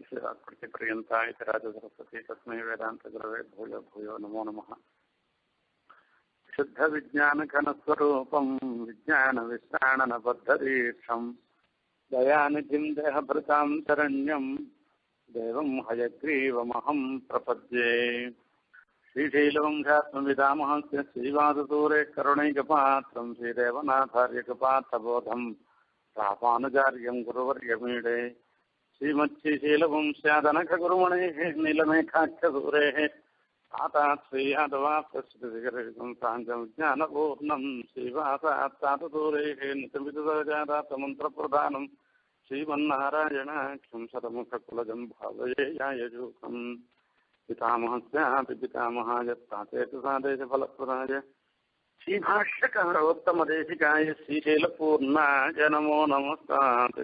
यस्याकृतिपर्यन्ता इति राजसरस्वती तस्मै वेदान्तगुरवे भूयो भूयो नमो नमः शुद्धविज्ञानघनस्वरूपम् विज्ञानविश्राणनबद्धदीक्षम् दयानिधिम् देहभृताम् शरण्यम् देवम् हयग्रीवमहम् प्रपद्ये श्रीशैलवंशात्मविदामहस्य श्रीवाससूरे करुणैकपात्रम् श्रीदेवनाथार्यकपात्रबोधम् रामानुजार्यम् गुरुवर्यमीडे श्रीमच्छीशीलवंस्यादनखगुरुमणेः नीलमेघाख्यसूरेः आतात् श्रीयादवाप्रस्तुतिकरहितम् साञ्जविज्ञानपूर्णम् श्रीवासात् सातदूरेः नितमितजातातमन्त्रप्रधानम् श्रीमन्नारायणाख्यम् शतमुखकुलजम् भावये यायजूकम् पितामहस्यापि पितामहाय तातेतु सादेशफलप्रदाय श्रीभाष्यकारोत्तमदेशिकाय श्रीशैलपूर्णाय नमो नमस्तात्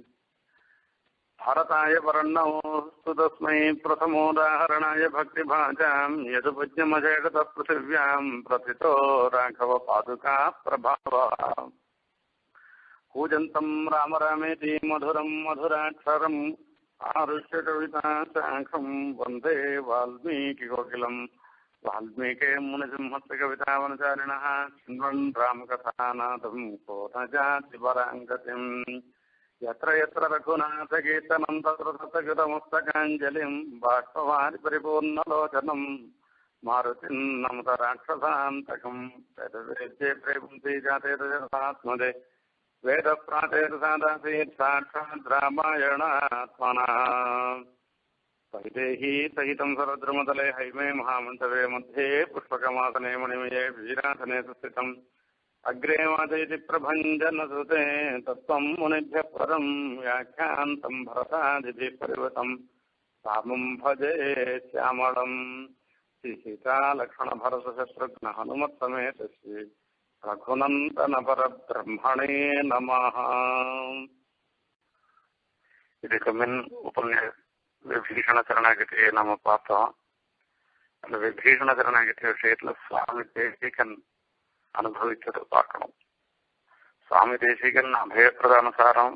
भारताय वर्णमोऽस्तु तस्मै प्रथमोदाहरणाय भक्तिभाजाम् यदुपज्ञमजगतः पृथिव्याम् प्रथितो राघवपादुका प्रभावः कूजन्तम् राम रामेति मधुरम् मधुराक्षरम् आरुष्य कविता शाखम् वन्दे वाल्मीकिकोकिलम् वाल्मीके मुनिसिंहस्य कवितावनचारिणः शृण्वन् रामकथानाथम् को न जाति पराङ्गतिम् यत्र यत्र रघुनाथकीर्तनम् तत्र तत्र कृतमस्तकाञ्जलिम् बाष्पवारि परिपूर्णलोचनम् मारुतिम् नमत राक्षसान्तकम् वेदवेद्ये प्रेपुंसि जाते रजसात्मदे वेदप्रातेर्सादासीत् साक्षात् रामायणात्मनः वैदेही सहितम् सरद्रुमतले हैमे महामण्डवे मध्ये पुष्पकमासने मणिमये वीरासने सुस्थितम् अग्रे वाचयति प्रभञ्जनसुते तत्त्वम् मुनिभ्यः परम् व्याख्यान्तम् भरतादिभिः परिवृतम् रामम् भजे श्यामलम् श्रीसीतालक्ष्मणभरतशत्रुघ्न हनुमत्समेत श्री रघुनन्दनपरब्रह्मणे नमः இதுக்கு முன் உபன்யாச விபீஷண சரணாகதியை நாம பார்த்தோம் அந்த விபீஷண சரணாகதி விஷயத்துல சுவாமி தேசிகன் அனுபவித்தது பார்க்கணும் சுவாமி தேசிகன் அபயப்பிரதானசாரம்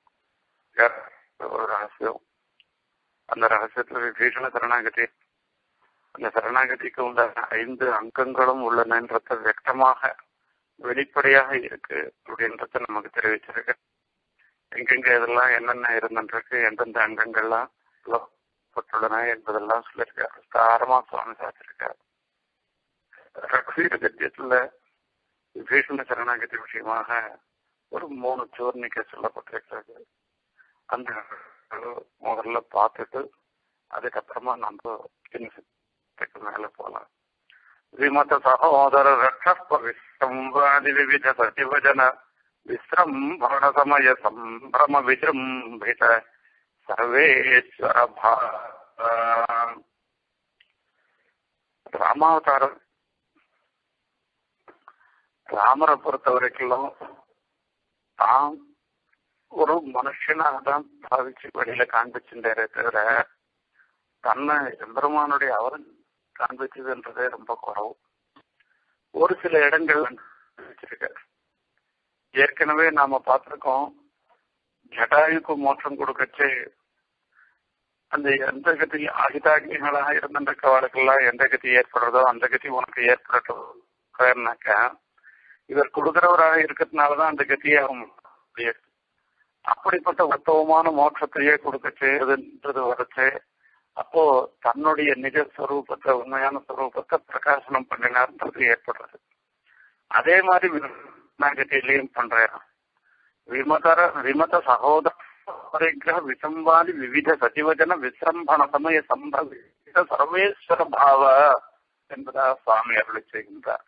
ஒரு ரகசியம் அந்த ரகசியத்துல விபீஷண சரணாகதி அந்த சரணாகதிக்கு உண்டான ஐந்து அங்கங்களும் உள்ளனன்றத வியக்தமாக வெளிப்படையாக இருக்கு அப்படின்றத நமக்கு தெரிவிச்சிருக்கு எங்கெங்க இதெல்லாம் என்னென்ன இருந்துருக்கு எந்தெந்த அங்கங்கள்லாம் பட்டுள்ளன என்பதெல்லாம் சொல்லியிருக்காரு விஸ்தாரமா சுவாமி சாத்திருக்காரு ரக்ஷீர கத்தியத்துல விபீஷண சரணாகதி விஷயமாக ஒரு மூணு சோர்ணிக்க சொல்லப்பட்டிருக்கிறது அந்த முதல்ல பார்த்துட்டு அதுக்கப்புறமா நம்ம இன்னும் மேல போலாம் விமத சகோதர ரக்ஷஸ்பவிசம்வாதி விவித சசிவஜன விசிரம்பண சமய சம்பிரம விஜృంభిత சர்வேஸ்வர ராமாவதாரம் ராமரை பொறுத்த வரைக்கும் தான் ஒரு மனுஷனாக தான் பாவிச்சு வெளியில காண்பிச்சுட்டாரே தவிர தன்னை எம்பெருமானுடைய அவர் காண்பிச்சதுன்றதே ரொம்ப குறவு ஒரு சில இடங்கள் வச்சிருக்காரு ஏற்கனவே நாம பார்த்திருக்கோம் ஜட்டாயுக்கு மோட்சம் கொடுக்கச்சு அந்த எந்த கதி ஆகிதாகிகளாக இருந்த கவாளுக்கெல்லாம் எந்த கதி ஏற்படுறதோ அந்த கதி உனக்கு ஏற்படட்டும்னாக்கா இவர் கொடுக்கிறவராக இருக்கிறதுனாலதான் அந்த கதியே அவங்க அப்படிப்பட்ட உத்தவமான மோட்சத்தையே கொடுக்க செய்யறதுன்றது வரச்சு அப்போ தன்னுடைய நிஜ ஸ்வரூபத்தை உண்மையான ஸ்வரூபத்தை பிரகாசனம் பண்ணினார்ன்றது ஏற்படுறது அதே மாதிரி விநாயகத்திலையும் பண்றேன் விமதர விமத சகோதர விசம்பாதி விவித சசிவஜன விசிரம்பண சமய சம்பவித சர்வேஸ்வர பாவ என்பதா சுவாமி அருளை செய்கின்றார்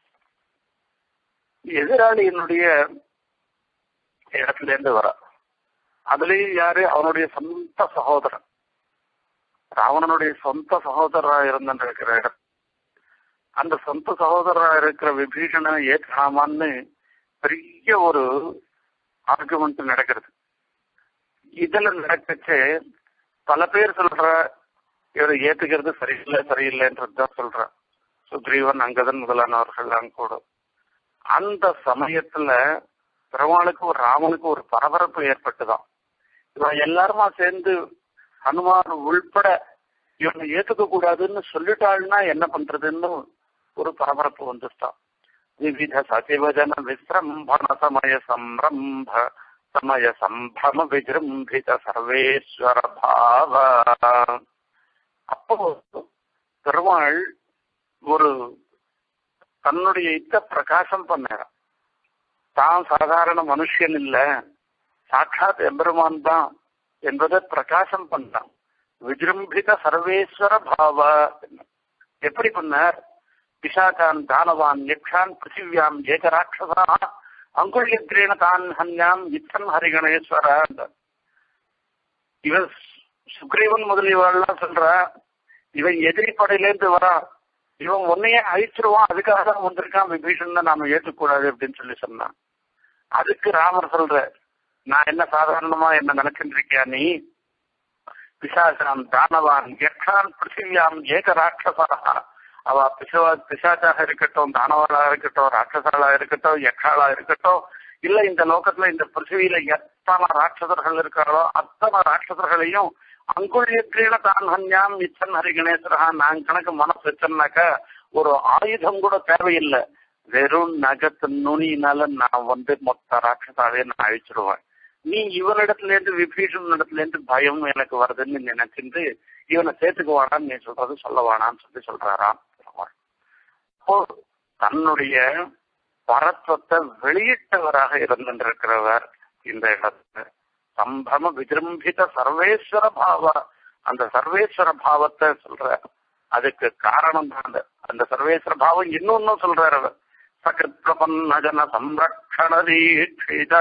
எதிராளியினுடைய இடத்துல இருந்து வர அதுலயும் யாரு அவனுடைய சொந்த சகோதரன் ராவணனுடைய சொந்த சகோதரரா இருந்திருக்கிற இடம் அந்த சொந்த சகோதரரா இருக்கிற விபீஷணனை ஏற்கலாமான்னு பெரிய ஒரு ஆர்குமெண்ட் நடக்கிறது இதுல நடக்கச்சு பல பேர் சொல்ற இவரை ஏத்துக்கிறது சரியில்லை சரியில்லைன்றதுதான் சொல்ற சுக்ரீவன் அங்கதன் முதலானவர்கள் கூட அந்த சமயத்துல பெருமாளுக்கு ஒரு ராமனுக்கு ஒரு பரபரப்பு ஏற்பட்டுதான் இவன் எல்லாருமா சேர்ந்து ஹனுமான் உள்பட இவனை ஏத்துக்க கூடாதுன்னு சொல்லிட்டாள்னா என்ன பண்றதுன்னு ஒரு பரபரப்பு வந்துட்டான் விவித சசிவஜன விசிரம்பண சமய சம்ரம்ப சமய சம்பிரம விஜிரும்பித சர்வேஸ்வர பாவ அப்போ பெருமாள் ஒரு தன்னுடைய இத்த பிரகாசம் பண்ணாராம் தான் சாதாரண மனுஷன் இல்ல சாட்சாத் எம்பெருமான் தான் என்பதை பிரகாசம் பண்ணான் விஜிரும்பித சர்வேஸ்வர பாவ எப்படி பண்ணார் பிசாச்சான் தானவான் யக்ஷான் பிருத்திவியாம் ஏகராட்சசா அங்குள்யக்ரேன தான் ஹன்யாம் இத்தன் ஹரிகணேஸ்வர இவன் சுக்ரீவன் முதலியவெல்லாம் சொல்ற இவன் எதிரி படையிலேருந்து வரான் இவன் உன்னையே அழிச்சிருவான் அதுக்காக தான் வந்திருக்கான் விபீஷன் தான் நாம ஏற்றுக்கூடாது அப்படின்னு சொல்லி சொன்னான் அதுக்கு ராமர் சொல்ற நான் என்ன சாதாரணமா என்ன நினைச்சுட்டு இருக்கியா நீ பிசாசாம் தானவான் யக்ஷான் பிருத்திவியாம் ஏக ராட்சசா அவ பிசவா பிசாச்சாக இருக்கட்டும் தானவராக இருக்கட்டும் ராட்சசாலா இருக்கட்டும் யக்ஷாலா இருக்கட்டும் இல்ல இந்த லோகத்துல இந்த பிருத்திவியில எத்தனை ராட்சசர்கள் இருக்காரோ அத்தனை ராட்சசர்களையும் அங்குள்யக்கீழ தான் ஹன்யாம் இச்சன் ஹரி கணேஸ்வரா நான் கணக்கு மனசு வச்சேன்னாக்க ஒரு ஆயுதம் கூட தேவையில்லை வெறும் நகத்து நுனியினால நான் வந்து மொத்த ராட்சசாவே நான் அழிச்சிருவேன் நீ இவனிடத்துல இருந்து விபீஷன் இடத்துல இருந்து பயம் எனக்கு வருதுன்னு நினைச்சிட்டு இவனை சேர்த்துக்குவானான்னு நீ சொல்றது சொல்ல வேணான்னு சொல்லி சொல்றாராம் அப்போ தன்னுடைய பரத்வத்தை வெளியிட்டவராக இருந்திருக்கிறவர் இந்த இடத்துல சம்பிரம விஜிரும்பித சர்வேஸ்வர பாவ அந்த சர்வேஸ்வர பாவத்தை சொல்ற அதுக்கு காரணம் தான் அந்த அந்த சர்வேஸ்வர பாவம் இன்னொன்னும் சொல்றாரு அவர் சகிருத் பிரபன்ன ஜன சம்ரக்ஷண தீட்சித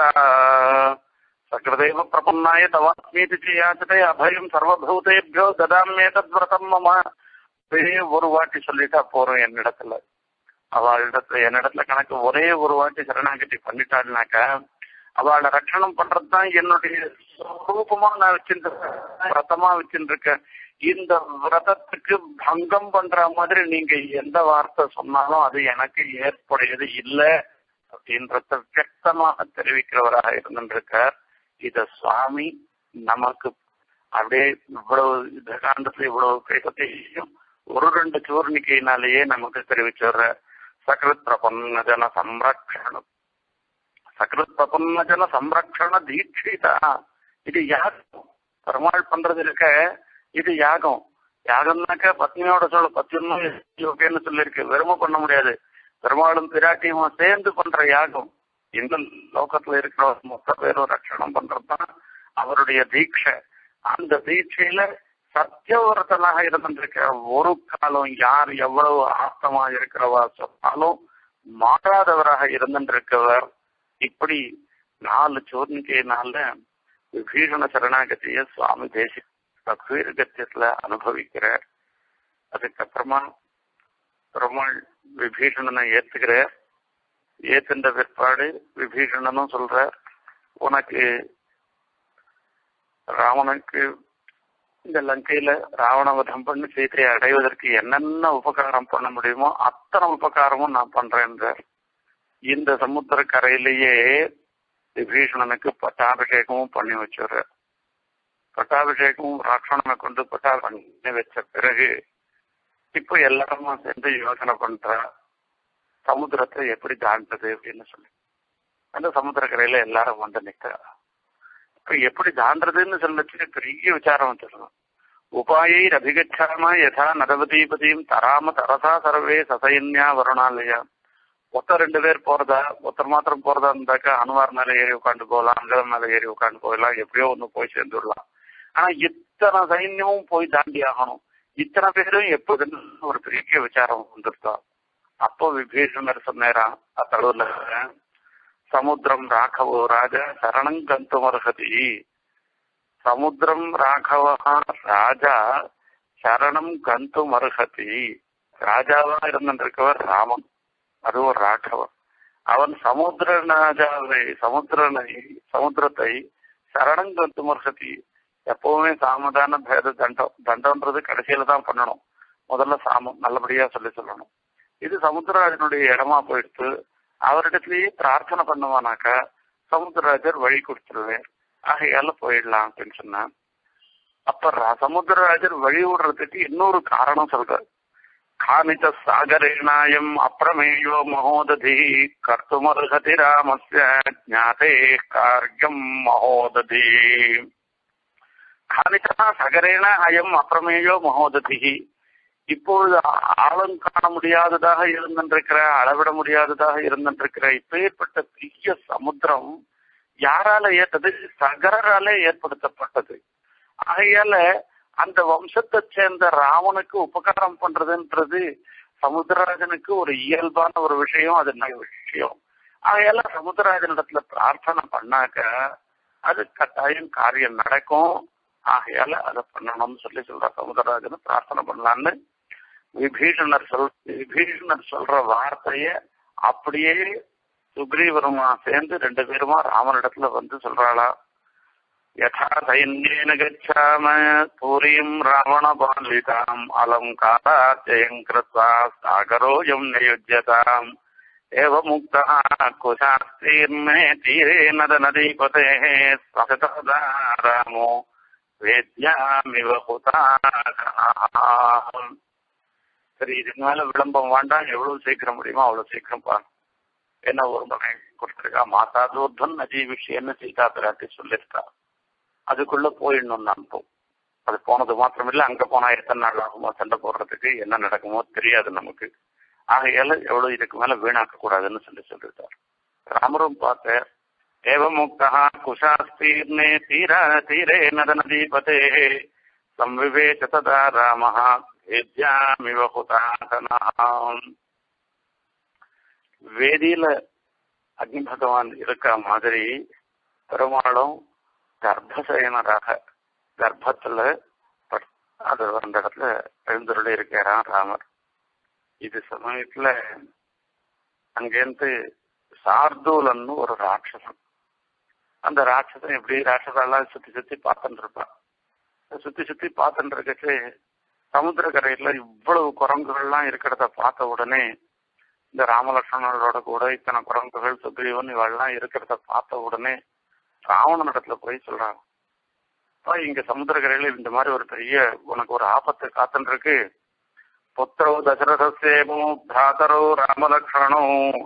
சகிருதேவ பிரபன்னாய தவாத்மீதி செய்யாச்சதே அபயம் சர்வபூதேபியோ ததாமேதத் விரதம் மம ஒரே ஒரு வாட்டி சொல்லிட்டா போறோம் என்னிடத்துல அவளிடத்துல என்னிடத்துல கணக்கு ஒரே ஒரு வாட்டி சரணாகதி பண்ணிட்டாள்னாக்கா அவளை ரட்சணம் பண்றதுதான் என்னுடைய ரூபமா நான் வச்சிருக்கேன் விரதமா வச்சிருக்கேன் இந்த விரதத்துக்கு பங்கம் பண்ற மாதிரி நீங்க எந்த வார்த்தை சொன்னாலும் அது எனக்கு ஏற்புடையது இல்லை அப்படின்றத வியக்தமாக தெரிவிக்கிறவராக இருந்திருக்கார் இத சுவாமி நமக்கு அப்படியே இவ்வளவு இந்த காண்டத்துல இவ்வளவு பேசத்தையும் ஒரு ரெண்டு சூர்ணிக்கையினாலேயே நமக்கு தெரிவிச்சுடுற சகிருத் பிரபன்ன ஜன சம்ரக்ஷணம் சகிருத் பிரபன்ன ஜன சம்ரக்ஷண தீட்சிதா இது யாகம் பெருமாள் பண்றது இருக்க இது யாகம் யாகம்னாக்க பத்னியோட சொல்ல பத்தியமும் ஓகேன்னு சொல்லியிருக்கு வெறுமை பண்ண முடியாது பெருமாளும் பிராட்டியும் சேர்ந்து பண்ற யாகம் இந்த லோகத்துல இருக்கிற மொத்த பேரும் ரட்சணம் பண்றதுதான் அவருடைய தீட்சை அந்த தீட்சையில சத்தியவரத்தனாக இருந்திருக்க ஒரு காலம் யார் எவ்வளவு ஆத்தமா இருக்கிறவா சொன்னாலும் மாறாதவராக இருந்திருக்கவர் இப்படி நாலு சோர்ணிக்கையினால விபீஷண சரணாகதிய சுவாமி தேசி கத்தியத்துல அனுபவிக்கிறார் அதுக்கப்புறமா பெருமாள் விபீஷணனை ஏத்துக்கிறார் ஏத்துன்ற பிற்பாடு விபீஷணனும் சொல்ற உனக்கு ராவணனுக்கு இந்த லங்கையில ராவணவதம் பண்ணி சீதையை அடைவதற்கு என்னென்ன உபகாரம் பண்ண முடியுமோ அத்தனை உபகாரமும் நான் பண்றேன்றார் இந்த சமுத்திர கரையிலேயே விபீஷணனுக்கு பட்டாபிஷேகமும் பண்ணி வச்சுடுற பட்டாபிஷேகமும் ராட்சணனை கொண்டு பட்டா பண்ணி வச்ச பிறகு இப்போ எல்லாருமா சேர்ந்து யோசனை பண்றா சமுத்திரத்தை எப்படி தாண்டது அப்படின்னு சொல்லி அந்த சமுத்திர கரையில எல்லாரும் வந்து நிக்கிறா இப்ப எப்படி தாண்டதுன்னு சொல்லச்சு பெரிய விசாரம் வச்சிருக்கோம் உபாயை அபிகச்சாம யதா நதவதீபதியும் தராம தரசா சர்வே சசைன்யா வருணாலயா ஒருத்தர் ரெண்டு பேர் போறதா ஒருத்தர் மாத்திரம் போறதா இருந்தாக்கா அனுவார் மேல ஏறி உட்காந்து போகலாம் அங்கதம் மேல ஏறி உட்காந்து போகலாம் எப்படியோ ஒண்ணு போய் சேர்ந்துடலாம் ஆனா இத்தனை சைன்யமும் போய் தாண்டி ஆகணும் இத்தனை பேரும் எப்போதுன்னு ஒரு பெரிய விசாரம் வந்துருக்கா அப்போ விபீஷணர் சொன்னாராம் அத்தளவுல சமுத்திரம் ராகவோ ராஜா சரணம் கந்தும் அர்ஹதி சமுத்திரம் ராகவா ராஜா சரணம் கந்தும் அர்ஹதி ராஜாவா இருந்திருக்கவர் ராமன் அதுவும் ராகவன் அவன் சமுத்திர ராஜாவை சமுத்திரனை சமுத்திரத்தை சரணம் கந்தும் அர்ஹதி எப்பவுமே சாமதான பேத தண்டம் தண்டம்ன்றது கடைசியில தான் பண்ணணும் முதல்ல சாமம் நல்லபடியா சொல்லி சொல்லணும் இது சமுத்திரராஜனுடைய இடமா போயிடுத்து அவரிடத்திலேயே பிரார்த்தனை பண்ணுவானாக்கா சமுத்திரராஜர் வழி கொடுத்துருவேன் ஆகையால போயிடலாம் அப்படின்னு சொன்னான் அப்ப ர- சமுத்திரராஜர் வழி விடுறதுக்கு இன்னொரு காரணம் சொல்றார் காணிச்ச சாகரேணாயம் அப்பிரமேயோ மகோததி கர்த்துமர்ஹதி ராமஸ்ய ஞாதே காரியம் மகோததி காணிச்சா சகரேண அயம் அப்பிரமேயோ மகோததி இப்பொழுது ஆழம் காண முடியாததாக இருந்திருக்கிற அளவிட முடியாததாக இருந்திருக்கிற இப்பேற்பட்ட பெரிய சமுத்திரம் யாரால ஏற்றது சகரால ஏற்படுத்தப்பட்டது ஆகையால அந்த வம்சத்தை சேர்ந்த ராவனுக்கு உபகாரம் பண்றதுன்றது சமுத்திரராஜனுக்கு ஒரு இயல்பான ஒரு விஷயம் அது நல்ல விஷயம் ஆகையால சமுத்திரராஜனிடத்துல பிரார்த்தனை பண்ணாக்க அது கட்டாயம் காரியம் நடக்கும் ஆகையால அதை பண்ணணும்னு சொல்லி சொல்ற சமுத்திரராஜன் பிரார்த்தனை பண்ணலான்னு விபீஷணர் சொல் விபீஷணர் சொல்ற வார்த்தைய அப்படியே சுக்ரீவருமா சேர்ந்து ரெண்டு பேருமா ராமனிடத்துல வந்து சொல்றாளா யதா சைன்யேன கச்சாம பூரியும் ராவண பாலிதாம் அலங்காராஜயம் கிருத்வா சாகரோயம் நியுஜ்யதாம் एव मुक्तः कुशास्तीर्णे तीरे नद नदीपतेः स्वगतदा रामो வேத்யாமிவ ஹுதாகனாம். சரி இதுக்கு மேல விளம்பரம் வேண்டாம் எவ்வளவு சீக்கிரம் முடியுமோ அவ்வளவு சீக்கிரம் பாரு என்ன ஒரு மகன் கொடுத்திருக்கா மாதா தூர்தன் அஜீவிஷியன்னு சீதா பிராட்டி சொல்லியிருக்கா அதுக்குள்ள போயிடணும் நான் போ அது போனது மாத்திரமில்ல அங்க போனா எத்தனை நாள் ஆகுமோ சண்டை போடுறதுக்கு என்ன நடக்குமோ தெரியாது நமக்கு ஆகையால எவ்வளவு இதுக்கு மேல வீணாக்க கூடாதுன்னு சொல்லி சொல்லிட்டார் ராமரும் பார்த்த ஏவமுக்தா குஷாஸ்தீர்ணே தீர தீரே நத நதீபதே சம்விவேச்ச ததா ராம வேத்யாமிவ ஹுதாசனாம் வேதியில அக்னி பகவான் இருக்க மாதிரி பெருமாளும் கர்ப்பசயனராக கர்ப்பத்துல பட்- அது அந்த இடத்துல எழுந்தருளி இருக்கிறான் ராமர் இது சமயத்துல அங்கேருந்து சார்தூலன்னு ஒரு ராட்சசன் அந்த ராட்சசன் எப்படி ராட்சசெல்லாம் சுத்தி சுத்தி பார்த்துட்டு இருப்பான் சுத்தி சுத்தி பார்த்துட்டு இருக்கச்சு சமுத்திரக்கரையில இவ்வளவு குரங்குகள்லாம் இருக்கிறத பார்த்த உடனே இந்த ராமலட்சுமணரோட கூட இத்தனை குரங்குகள் சுக்ரீவன் இவெல்லாம் இருக்கிறத பார்த்த உடனே ராவணன் இடத்துல போய் சொல்றான் அப்பா, இங்க சமுத்திரக்கரையில இந்த மாதிரி ஒரு பெரிய உனக்கு ஒரு ஆபத்து காத்துட்டு இருக்கு புத்திரோ தசரதசேமோ பிராதரோ ராமலக்ஷ்மணோ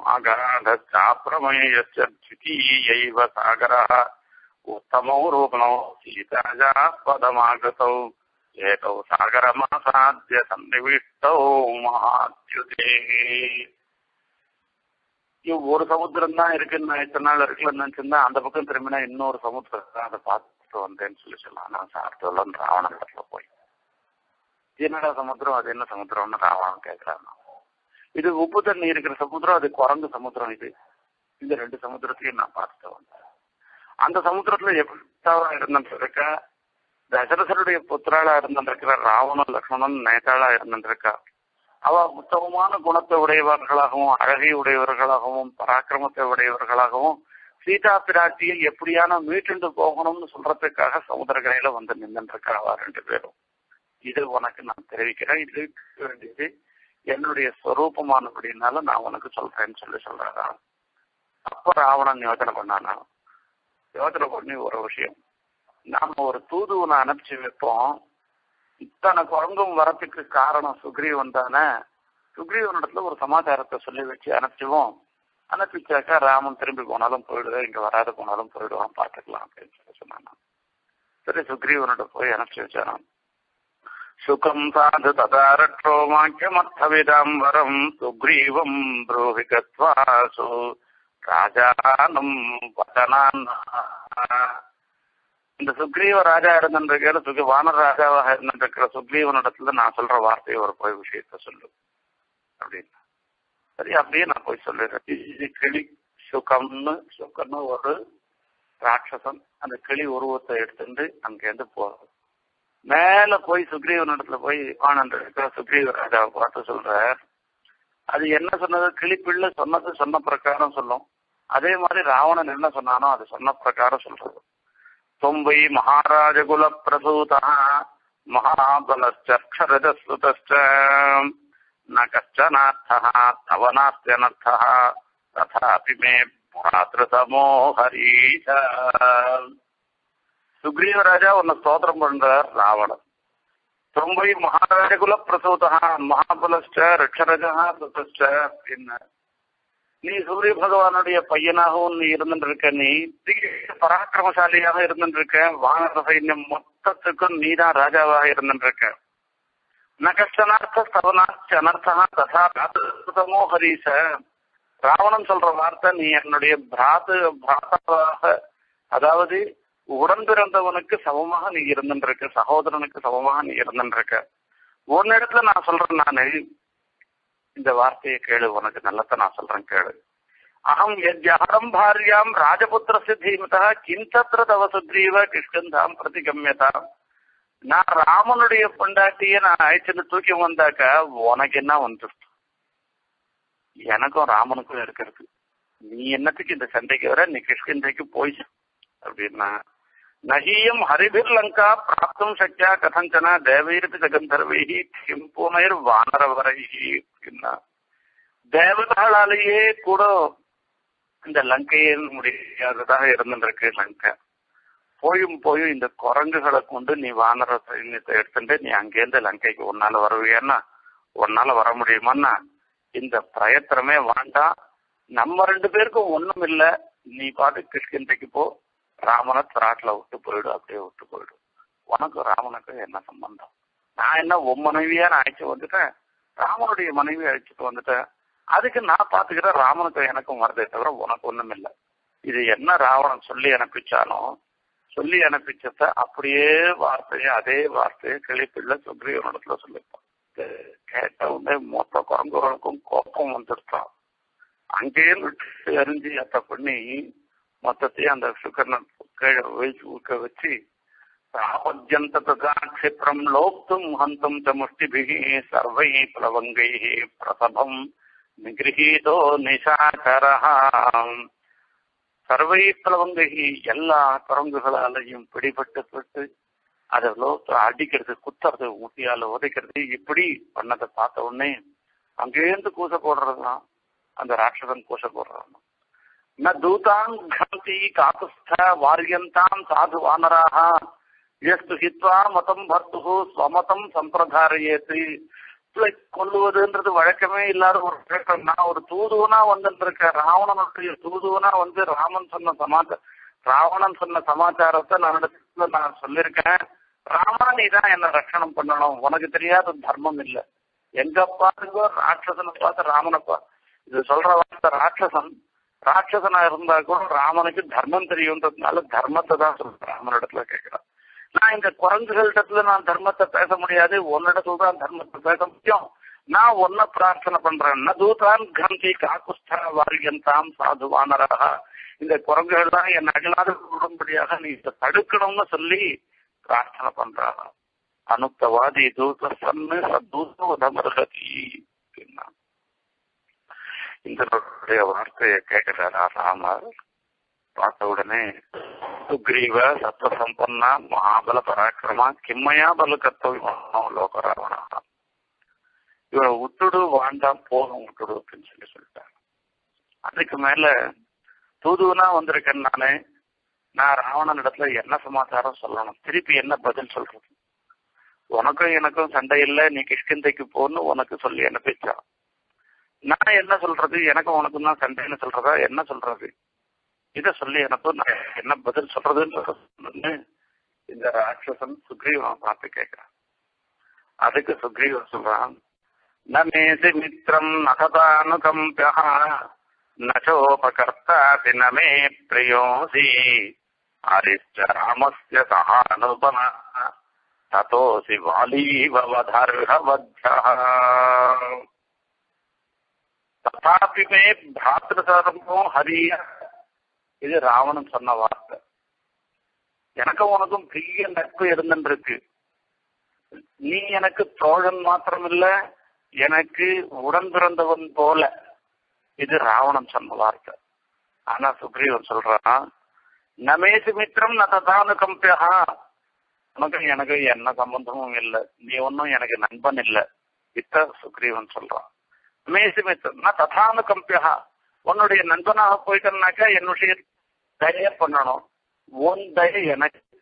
அகாதச்சாப்பிரமேயைவ சாகர உத்தமோ ரூபணோ சீதாஜா பதமாகதௌ ஏதோ சாகரமாசாத்திய சன்னிவிஷ்டோ மகாத்யுதே இவ் ஒரு சமுத்திரம் தான் இருக்குன்னு நான் இத்தனை நாள் இருக்குன்னு நினைச்சிருந்தா அந்த பக்கம் திரும்பினா இன்னொரு சமுத்திரத்தை அதை பார்த்துட்டு வந்தேன்னு சொல்லி சொல்லலாம் நான் சார்த்தோல்லன்னு ராவணன் இடத்துல போய் இது என்னடா சமுத்திரம் அது என்ன சமுத்திரம்னு ராவணன் கேட்கிறான் இது உப்பு தண்ணி இருக்கிற சமுத்திரம் அது குரங்கு சமுத்திரம் இது இந்த ரெண்டு சமுத்திரத்தையும் நான் பார்த்துட்டு வந்தேன் அந்த சமுத்திரத்துல எப்படித்தாவா இருந்திருக்கா தசரசருடைய புத்திராளா இருந்திருக்கிற ராவணன் லக்ஷ்மணன் நேதாளா இருந்திருக்கா அவ உத்தமமான குணத்தை உடையவர்களாகவும் அழகை உடையவர்களாகவும் பராக்கிரமத்தை உடையவர்களாகவும் சீதா பிராட்டியை எப்படியான மீட்டுண்டு போகணும்னு சொல்றதுக்காக சமுத்திரக்கரையில வந்து நின்றுருக்கா அவ ரெண்டு பேரும் இது உனக்கு நான் தெரிவிக்கிறேன் இது இருக்க வேண்டியது என்னுடைய ஸ்வரூபமானபடினால நான் உனக்கு சொல்றேன்னு சொல்லி சொல்றாரா அப்ப ராவணன் யோசனை பண்ணானா யோசனை பண்ணி ஒரு விஷயம் நாம ஒரு தூதுவனை அனுப்பிச்சு வைப்போம் இத்தனை குரங்கும் வரத்துக்கு காரணம் சுக்ரீவன் தானே சுக்ரீவனிடத்துல ஒரு சமாச்சாரத்தை சொல்லி வச்சு அனுப்பிச்சுவோம் அனுப்பிச்சாக்கா ராமன் திரும்பி போனாலும் போயிடுவேன் இங்க வராது போனாலும் போயிடுவான் பாத்துக்கலாம் அப்படின்னு சொல்லி சொன்னான் சரி சுக்ரீவனோட போய் அனுப்பிச்சு வச்சாராம் சுகம் சாது ததாரட்சோ வாக்கியமர்த்தவிதாம்பரம் சுக்ரீவம் ப்ரூஹி கத்வாசு ராஜானம் வதனான் இந்த சுக்ரீவ ராஜா இருந்திருக்கிற சுக வானர் ராஜாவாக இருந்திருக்கிற சுக்ரீவனிடத்துல நான் சொல்ற வார்த்தையை ஒரு போய் விஷயத்த சொல்லு அப்படின்னு சரி அப்படியே நான் போய் சொல்லிடுறேன் இது கிளி சுகம்னு சுகம்னு ஒரு ராட்சசன் அந்த கிளி உருவத்தை எடுத்துட்டு அங்கேருந்து போறது மேல போய் சுக்ரீவன் இடத்துல போய் ஆனந்த் இருக்கிற சுக்ரீவ ராஜாவை பார்த்து சொல்றார் அது என்ன சொன்னது கிளிப்பிள்ளை சொன்னது சொன்ன பிரகாரம் சொல்லும் அதே மாதிரி ராவணன் என்ன சொன்னானோ அது சொன்ன பிரகாரம் சொல்றது தொம்பை மகாராஜ குல பிரசூதா மகாபலச்சரஜஸ்ருதச்ச ந கஷ்டனார்த்தः தவ நாஸ்त्यनर्थः तथापि मे भ्रातृतमो हरीश சுக்ரீவ ராஜா உன்னை ஸ்தோத்திரம் பண்றார் ராவணன் தொம்பை மகாராஜகுல பிரசூதா மகாபலஸ்ட ரட்சரஜா சுதஸ்ட அப்படின்னு நீ சூரிய பகவானுடைய பையனாகவும் நீ இருந்துட்டு இருக்க நீ தீர பராக்கிரமசாலியாக இருந்துட்டு இருக்க வானர சைன்யம் மொத்தத்துக்கும் நீதான் ராஜாவாக இருந்துட்டு இருக்க ந கஷ்டனார்த்த ஸ்தவனாச்ச அனர்த்தா ததா பிராத்தமோ ஹரீச ராவணன் சொல்ற வார்த்தை நீ என்னுடைய பிராத்து பிராத்தாவாக அதாவது உடன் பிறந்தவனுக்கு சமமாக நீ இருந்துட்டு இருக்க சகோதரனுக்கு சமமாக நீ இருந்துட்டு இருக்க உன்னிடத்துல நான் சொல்றேன் நானு இந்த வார்த்தையை கேளு உனக்கு நல்லத நான் சொல்றேன் கேளு அகம் யஜ்யாரம் பாரியாம் ராஜபுத்திரஸ்ய தீமதா கிந்தத்திர தவ சுக்ரீவ கிஷ்கந்தாம் பிரதிகம்யதாம் நான் ராமனுடைய பொண்டாட்டிய நான் அழைச்சிட்டு தூக்கி வந்தாக்கா உனக்கு என்ன வந்துருச்சு எனக்கும் ராமனுக்கும் இருக்கிறது நீ என்னத்துக்கு இந்த சண்டைக்கு வர நீ கிஷ்கிந்தைக்கு போய் அப்படின்னா நகீயம் ஹரிபிர் லங்கா பிராப்தும் சக்தியா கதஞ்சன தேவையிருக்கு ஜகந்தர்வைஹி கிம்புனைர் வானரவரைஹி அப்படின்னா தேவதாளாலேயே கூட இந்த லங்கையே முடியாததாக இருந்துருக்கு லங்கை போயும் போயும் இந்த குரங்குகளை கொண்டு நீ வானர சைன்யத்தை எடுத்துட்டு நீ அங்கேருந்து லங்கைக்கு உன்னால வருவியன்னா உன்னால வர முடியுமான்னா இந்த பிரயத்தனமே வேண்டாம் நம்ம ரெண்டு பேருக்கும் ஒண்ணும் இல்ல நீ பாட்டு கிருஷ்ணந்தைக்கு போ ராமனை திராட்டில விட்டு போயிடு அப்படியே விட்டு போயிடு உனக்கும் ராமனுக்கும் என்ன சம்பந்தம் நான் என்ன உன் மனைவியா நான் அழைச்சு வந்துட்டேன் ராமனுடைய மனைவி அழைச்சிட்டு வந்துட்டேன் அதுக்கு நான் பாத்துக்கிறேன் ராமனுக்கும் எனக்கும் வரதே தவிர உனக்கு ஒண்ணும் இல்லை இது என்ன ராவணன் சொல்லி அனுப்பிச்சானோ சொல்லி அனுப்பிச்சத அப்படியே வார்த்தையை அதே வார்த்தையை கிளிப்பிள்ள சுக்ரீவனிடத்துல சொல்லியிருப்பான் கேட்ட உடனே மொத்த குரங்குகளுக்கும் கோபம் வந்துருச்சான் அங்கேயே விட்டு எரிஞ்சு அத்தை பண்ணி மொத்தத்தையும் அந்த சுகர்ண கீழே வச்சு ஊக்க வச்சு ராமஜந்ததான் க்ஷிப்ரம் லோக்தும் ஹந்தும் ச முஷ்டிபிகி சர்வை பிளவங்கை பிரசபம் நிகிரகீதோ நிஷாகரஹாம் சர்வை பிளவங்கை எல்லா குரங்குகளாலையும் பிடிபட்டு பட்டு அதை லோத்து அடிக்கிறது குத்துறது ஊட்டியால உதைக்கிறது இப்படி பண்ணதை பார்த்த உடனே அங்கேருந்து கூச போடுறதுதான் அந்த ராட்சசன் கூச போடுறான் ந தூதான் கந்தி காக்குஸ்த வாரியந்தாம் சாது வானராக எஸ்து ஹித்வா மதம் பர்த்து ஸ்வமதம் சம்பிரதாரியேத்து கொல்லுவதுன்றது வழக்கமே இல்லாத ஒரு கேட்டம் நான் ஒரு தூதுவனா வந்துட்டு இருக்கேன் ராவணனுடைய தூதுவனா வந்து ராமன் சொன்ன சமாச்சார ராவணன் சொன்ன சமாச்சாரத்தை நான் இடத்துல நான் சொல்லியிருக்கேன் ராமா நீ தான் என்ன ரட்சணம் பண்ணணும் உனக்கு தெரியாத தர்மம் இல்லை எங்க பாருங்கோ ராட்சசனை பார்த்து ராமனப்பா இது சொல்ற வார்த்தை ராட்சசன் ராட்சசனா இருந்தா கூட ராமனுக்கு தர்மம் தெரியுன்றதுனால தர்மத்தை தான் சொல்றேன் ராமனிடத்துல கேட்கிறான் நான் இந்த குரங்குகளிடத்துல நான் தர்மத்தை பேச முடியாது உன்னிடத்துல தான் தர்மத்தை பேச முடியும் நான் ஒன்ன பிரார்த்தனை பண்றேன் ந தூதான் கந்தி காக்குஸ்தா வாரியந்தாம் சாது வானராக இந்த குரங்குகள் தான் என் அகலாத விடும்படியாக நீ இதை தடுக்கணும்னு சொல்லி பிரார்த்தனை பண்றாங்க அனுத்தவாதி தூத சன்னு சதூதமர்கதி அப்படின்னா இந்த வார்த்தையை கேட்கிறாரா ராமர் பார்த்த உடனே சுக்ரீவ சத்வ சம்பன்னா மகாபல பராக்கிரமா கிம்மையா பல கர்த்தவியம் லோக ராவணா இவரை விட்டுடு வாண்டாம் போதும் விட்டுடு அப்படின்னு சொல்லி சொல்லிட்டாங்க அதுக்கு மேல தூதுவனா வந்திருக்கேன் நானு நான் ராவணன் இடத்துல என்ன சமாச்சாரம் சொல்லணும் திருப்பி என்ன பதில் சொல்றது உனக்கும் எனக்கும் சண்டை இல்லை நீ கிஷ்கிந்தைக்கு போன்னு உனக்கு சொல்லி அனுப்பிச்சான் நான் என்ன சொல்றது எனக்கும் உனக்கும் தான் சண்டைன்னு சொல்றதா என்ன சொல்றது இத சொல்லி எனக்கு நான் என்ன பதில் சொல்றதுன்னு இந்த ராட்சசன் சுக்ரீவன் பார்த்து கேட்கிறான் அதுக்கு சுக்ரீவன் சொல்றான் நமேசி மித்திரம் நகதானுகம்பியா நச்சோபகர்த்தாசி நமே பிரியோசி அரிஷ்ட ராமஸ்ய சகானுபன ததோசி வாலீவதர்ஹவத்யா ததாபி மே பிராத்திருதர்மோ ஹரிய இது ராவணன் சொன்ன வார்த்தை எனக்கும் உனக்கும் பெரிய நட்பு இருந்துருக்கு நீ எனக்கு தோழன் மாத்திரம் இல்ல எனக்கு உடன் பிறந்தவன் போல இது ராவணன் சொன்ன வார்த்தை ஆனா சுக்ரீவன் சொல்றான் நமேசு மித்திரம் நதானு கம்பியா உனக்கும் எனக்கு என்ன சம்பந்தமும் இல்லை நீ ஒன்னும் எனக்கு நண்பன் இல்லை இத்த சுக்ரீவன் சொல்றான் மேசி மித்திரம் நான் ததானு கம்பியா உன்னுடைய நண்பனாக போயிட்டேன்னாக்கா என்னுடைய தய பண்ணணும் உன் தய எனக்கு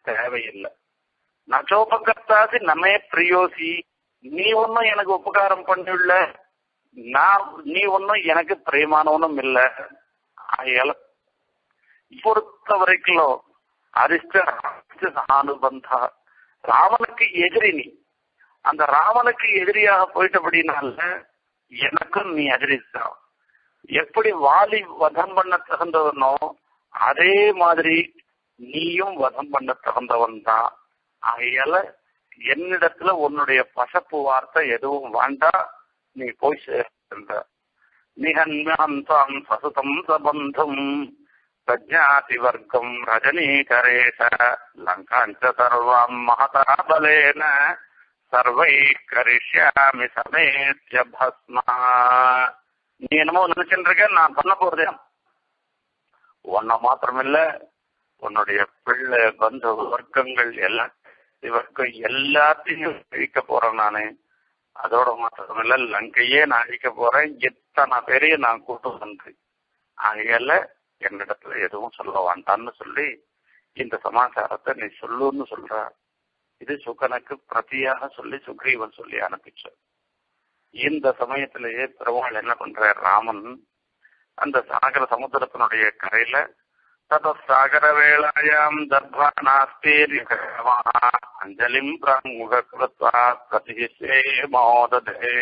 தேவையில்லை நச்சோபகர்த்தாசி நமே பிரியோசி நீ ஒன்னும் எனக்கு உபகாரம் பண்ணியுள்ள நான் நீ ஒன்னும் எனக்கு பிரியமானவனும் இல்ல ஆகையால பொறுத்த வரைக்கும் அரிஷ்ட அனுபந்தா ராவனுக்கு எதிரி நீ அந்த ராவனுக்கு எதிரியாக போயிட்டபடினால எனக்கும் நீ எதிரி தான் எப்படி வாலி வதம் பண்ண தகுந்தவனோ அதே மாதிரி நீயும் வதம் பண்ண தகுந்தவன் தான் ஆகையால என்னிடத்துல உன்னுடைய பசப்பு வார்த்தை எதுவும் வேண்டாம் நீ போய் சேர்ந்த நிகன்யாம் சசுதம் சபந்தம் பிரஜாதி வர்க்கம் ரஜனீகரேஷ லங்காஞ்ச சர்வம் மகதா பலேன சர்வை கரிஷ்யாமி சமேத்ய பஸ்மா நீ என்னமோ நினைச்சுட்டு இருக்க நான் பண்ண போறதே உன்னை மாத்திரமில்ல உன்னுடைய பிள்ளை பந்த வர்க்கங்கள் எல்லாம் வர்க்கம் எல்லாத்தையும் அழிக்க போறேன் நானு அதோட மாத்திரமில்ல லங்கையே நான் அழிக்க போறேன் எத்தனை பேரையும் நான் கூட்டு வந்து ஆகையால என்னிடத்துல எதுவும் சொல்ல வேண்டான்னு சொல்லி இந்த சமாச்சாரத்தை நீ சொல்லுன்னு சொல்ற இது சுகனுக்கு பிரதியாக சொல்லி சுக்ரீவன் சொல்லி அனுப்பிச்சு இந்த சமயத்திலேயே பெருமாள் என்ன பண்ற ராமன் அந்த சாகர சமுத்திரத்தினுடைய கரையில தத சாகர வேளாயாம் தர்பா நாஸ்தி அஞ்சலிம் பிரமுக கிருத்வா பிரதிஷே மோததே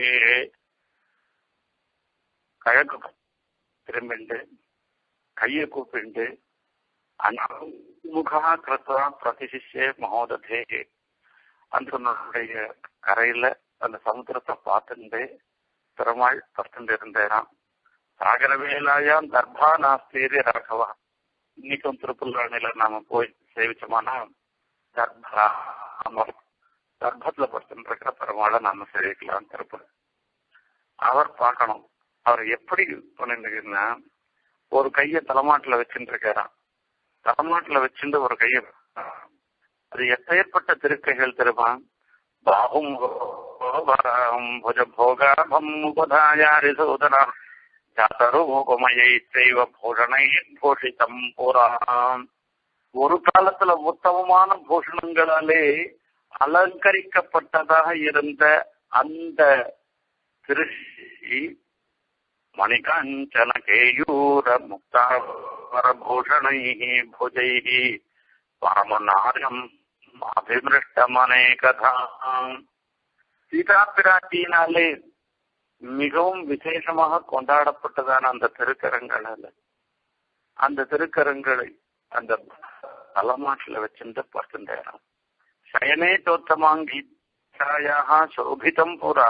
கிழக்கு திரும்பிண்டு கையை கூப்பிண்டு அன்முகா கிருத்வா பிரதிஷிஷே மகோததே அந்த கரையில அந்த சமுத்திரத்தை பார்த்துட்டு பெருமாள் படுத்துட்டு இருந்தேராம் சாகர வேலாயாம் தர்பா நாஸ்தேரி ராகவா இன்னைக்கும் திருப்புல்லாணில நாம போய் சேவிச்சோமானா தர்பா அமர் தர்பத்துல படுத்துட்டு இருக்கிற பெருமாளை நாம சேவிக்கலாம் திருப்பூர் அவர் பார்க்கணும் அவர் எப்படி பண்ணிருந்தீங்கன்னா ஒரு கைய தலைமாட்டுல வச்சுட்டு இருக்காராம் தலைமாட்டுல வச்சுட்டு ஒரு கைய அது எப்பேற்பட்ட திருக்கைகள் திருமா பாகும் புஜ போகாபம் உபதாயாரி சோதரா ஜாதரூபமயைத்தைவ பூஷணை பூஷிதம் புறாம் ஒரு காலத்துல உத்தமமான பூஷணங்களாலே அலங்கரிக்கப்பட்டதாக இருந்த அந்த திருஷி மணிகாஞ்சன கேயூர முக்தாவரபூஷணை புஜை பரமநாகம் அபிமிருஷ்டமனேகதா சீதா பிராட்டியினாலே மிகவும் விசேஷமாக கொண்டாடப்பட்டதான அந்த திருக்கரங்களால அந்த திருக்கரங்களை அந்த தலைமாட்டில் வச்சிருந்து படுத்துட்டேன் சயனே தோத்தமாங்கி சோபிதம் புரா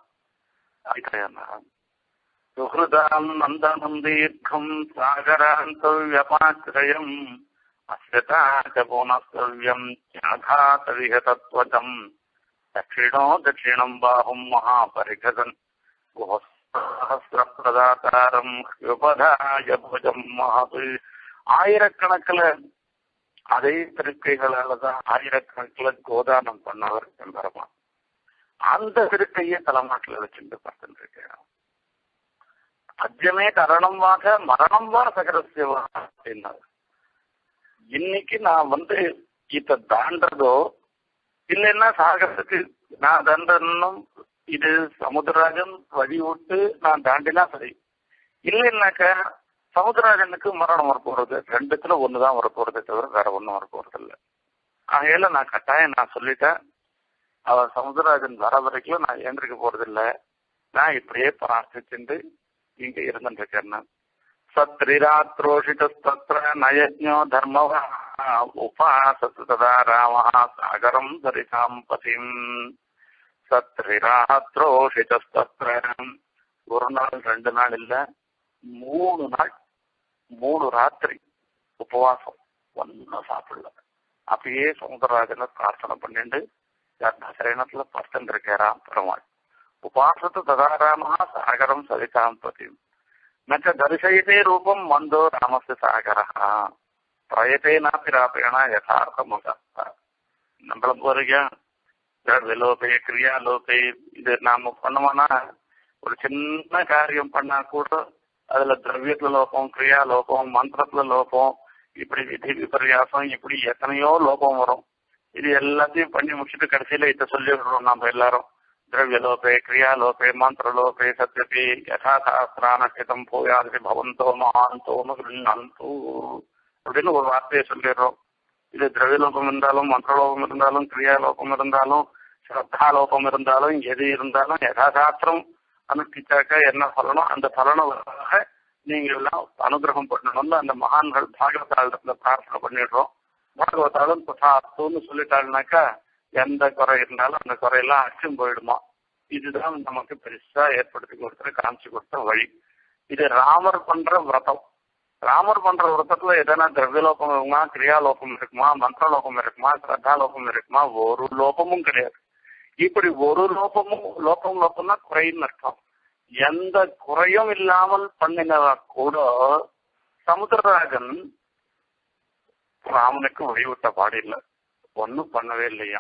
சுஹൃதாம் நந்தனம் தீர்க்கம் சாகராந்தவ்யபாசிரயம் அஸ்யதாச்ச புனஸ்தவ்யம் ஜாகாதவிகதத்வதம் தட்சிணோ தட்சிணம் பாகும் மகாபரிகதன் சஹசிரப்பிரதாத்தாரம் உபதாய புஜம் மகது ஆயிரக்கணக்கில் அதே திருக்கைகளால தான் ஆயிரக்கணக்கில் கோதானம் பண்ணவர் பெருமான் அந்த திருக்கையை தலைமாட்டில் வச்சுட்டு பார்த்துட்டு இருக்கிறான் அஜமே கரணம் வாக மரணம் வா சகரசியவா அப்படின்னாரு இன்னைக்கு நான் வந்து இத தாண்டதோ இல்லைன்னா சாகரத்துக்கு நான் தாண்டனும் இது சமுத்திரராஜன் வழி விட்டு நான் தாண்டினா சரி இல்லைன்னாக்க சமுத்திரராஜனுக்கு மரணம் வரப்போறது ரெண்டுத்துல ஒண்ணுதான் வரப்போறதே தவிர வேற ஒண்ணும் வரப்போறது இல்லை ஆகையில நான் கட்டாயம் நான் சொல்லிட்டேன் அவர் சமுத்திரராஜன் வர வரைக்கும் நான் ஏந்திரிக்க போறது இல்லை நான் இப்படியே பிரார்த்திச்சுட்டு இங்க இருந்துருக்கேன் சத்ரிராத்ரோஷிதஸ்தத்ர நயஜோ தர்மவ உபாசத்து ததா ராம சாகரம் சரிதாம் பதிம் சத்ரிராத்ரோஷிதஸ்தத்ர ஒரு நாள் ரெண்டு நாள் இல்ல மூணு நாள் மூணு ராத்திரி உபவாசம் ஒன்னும் சாப்பிடல அப்பயே சமுத்திரராஜனை பிரார்த்தனை பண்ணிட்டு சரணத்துல பர்த்தன் இருக்காராம் பெருமாள் உபாசத்து ததாராமா சாகரம் சரிதாம் பதிம் நச்ச தரிசயத்தே ரூபம் மந்தோ ராமஸ்ய சாகரா பிரயத்தேனாப்பி ராபேண யதார்த்தமாக நம்மள போறீங்க விலோபே கிரியா லோபே இது நாம பண்ணோம்னா ஒரு சின்ன காரியம் பண்ணா கூட அதுல திரவியத்துல லோபம் கிரியா லோபம் மந்திரத்துல லோபம் இப்படி விதி விபர்யாசம் இப்படி எத்தனையோ லோபம் வரும் இது எல்லாத்தையும் பண்ணி முடிச்சுட்டு கடைசியில இதை சொல்லி விடுறோம் நம்ம எல்லாரும் திரவியலோபே கிரியாலோபே மந்திரலோபே சத்யபி யதாசாஸ்திரானகிதம் போயாதி பவந்தோ மகாந்தோ கிருண்ணந்தோ அப்படின்னு ஒரு வார்த்தையை சொல்லிடுறோம் இது திரவியலோபம் இருந்தாலும் மந்திரலோபம் இருந்தாலும் கிரியாலோபம் இருந்தாலும் ஸ்ரத்தாலோபம் இருந்தாலும் எது இருந்தாலும் யதாசாஸ்திரம் அனுஷ்டிச்சாக்க என்ன பலனோ அந்த பலனாக நீங்க எல்லாம் அனுகிரகம் பண்ணணும்னு அந்த மகான்கள் பாகவதாளத்துல பிரார்த்தனை பண்ணிடுறோம் பாகவதாலும் புத்தாத்துன்னு சொல்லிட்டாங்கனாக்கா எந்த குறை இருந்தாலும் அந்த குறையெல்லாம் அச்சும் போயிடுமா இதுதான் நமக்கு பெருசா ஏற்படுத்தி கொடுத்த காமிச்சு கொடுத்த வழி இது ராமர் பண்ற விரதம் ராமர் பண்ற விரதத்துல எதனா திரவியலோகம் இருக்குமா கிரியாலோகம் இருக்குமா மந்திரலோகம் இருக்குமா ஸ்ரத்தாலோகம் இருக்குமா ஒரு லோகமும் கிடையாது இப்படி ஒரு லோபமும் லோகம் லோகம்னா குறைன்னு அர்த்தம் எந்த குறையும் இல்லாமல் பண்ணினதா கூட சமுத்திரராஜன் ராமனுக்கு வழிவிட்ட பாடில்லை ஒன்னும் பண்ணவே இல்லையா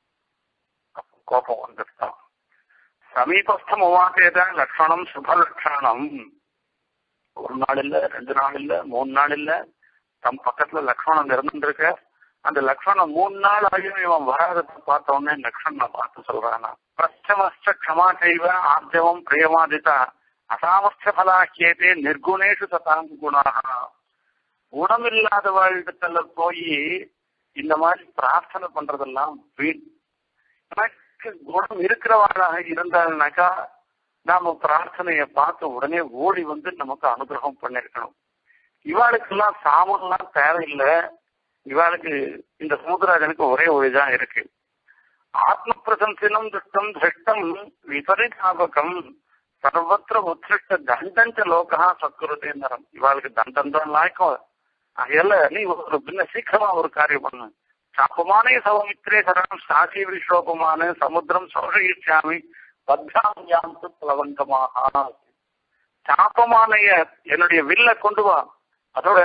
கோபம் வந்துட்டான் சமீபஸ்தம் உமாசேதான் லட்சணம் சுப லட்சணம் ஒரு நாள் இல்ல ரெண்டு நாள் இல்ல மூணு நாள் இல்ல தம் பக்கத்துல லக்ஷ்மணன் இருந்துருக்க அந்த லக்ஷ்மணன் மூணு நாள் ஆகியும் இவன் வராததை பார்த்த உடனே லக்ஷ்மணனை பார்த்து சொல்றானா பிரச்சமஸ்ட க்ஷமா செய்வ ஆர்ஜவம் பிரியமாதிதா அசாமஸ்த பலாக்கியதே நிர்குணேஷு சதாம் குணாக குணமில்லாத வாழ்க்கத்துல போய் இந்த மாதிரி பிரார்த்தனை பண்றதெல்லாம் வீண் எனக்கு குணம் இருக்கிறவராக இருந்தாங்கனாக்கா நாம பிரார்த்தனைய பார்த்து உடனே ஓடி வந்து நமக்கு அனுகிரகம் பண்ணிருக்கணும் இவாளுக்கெல்லாம் சாமம்லாம் தேவையில்லை இவாளுக்கு இந்த சமுத்திரராஜனுக்கு ஒரே ஒளிதான் இருக்கு ஆத்ம பிரசம்சினம் திருஷ்டம் திருஷ்டம் விபரீதாபகம் சர்வத்திர உத்ருஷ்ட தண்டஞ்ச லோகா சத்குருதே நரம் இவாளுக்கு தண்டம் தான் லாய்க்கும் அதையல்ல நீ ஒரு பின்ன சீக்கிரமா ஒரு காரியம் பண்ணு சாப்பமானே சௌமித்ரே சரணம் சாட்சி விஸ்வோபமான சமுத்திரம் சௌரயிச்சாமி பத்தாமியாந்து பிளவங்கமாக சாப்பமானைய என்னுடைய வில்ல கொண்டு வா அதோட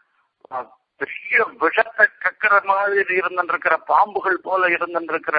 பெரிய விஷத்தை கக்கிற மாதிரி இருந்திருக்கிற பாம்புகள் போல இருந்திருக்கிற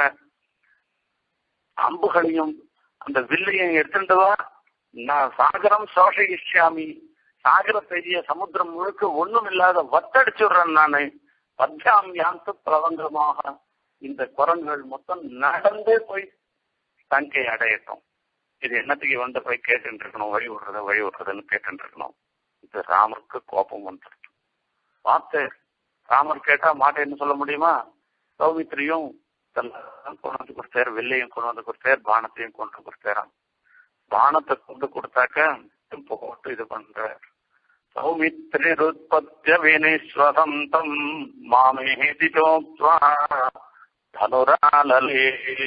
அம்புகளையும் அந்த வில்லையும் எடுத்துட்டு வா நான் சாகரம் சோஷயிஷ்யாமி சாகர பெரிய சமுத்திரம் முழுக்க ஒண்ணும் இல்லாத வத்தடிச்சுடுறேன் நானு பத்தாமியாந்து பிரபங்கமாக இந்த குரங்குகள் மொத்தம் நடந்தே போய் தங்கை அடையட்டும் இது என்னத்துக்கு வந்து போய் கேட்டு இருக்கணும் வழி விடுறத வழி விடுறதுன்னு கேட்டு இருக்கணும் இது ராமருக்கு கோபம் வந்துருக்கு பார்த்து ராமர் கேட்டா மாட்டேன்னு சொல்ல முடியுமா சௌமித்திரியும் கொண்டு வந்து கொடுத்தாரு வெள்ளையும் கொண்டு வந்து கொடுத்தாரு பானத்தையும் கொண்டு கொடுத்தாராம் பானத்தை கொண்டு கொடுத்தாக்க போட்டு இது பண்ற சௌமித்ரிருத்பத்திய வினிஸ்வதந்தம் மாமேதி சோக்வா தனுராலலே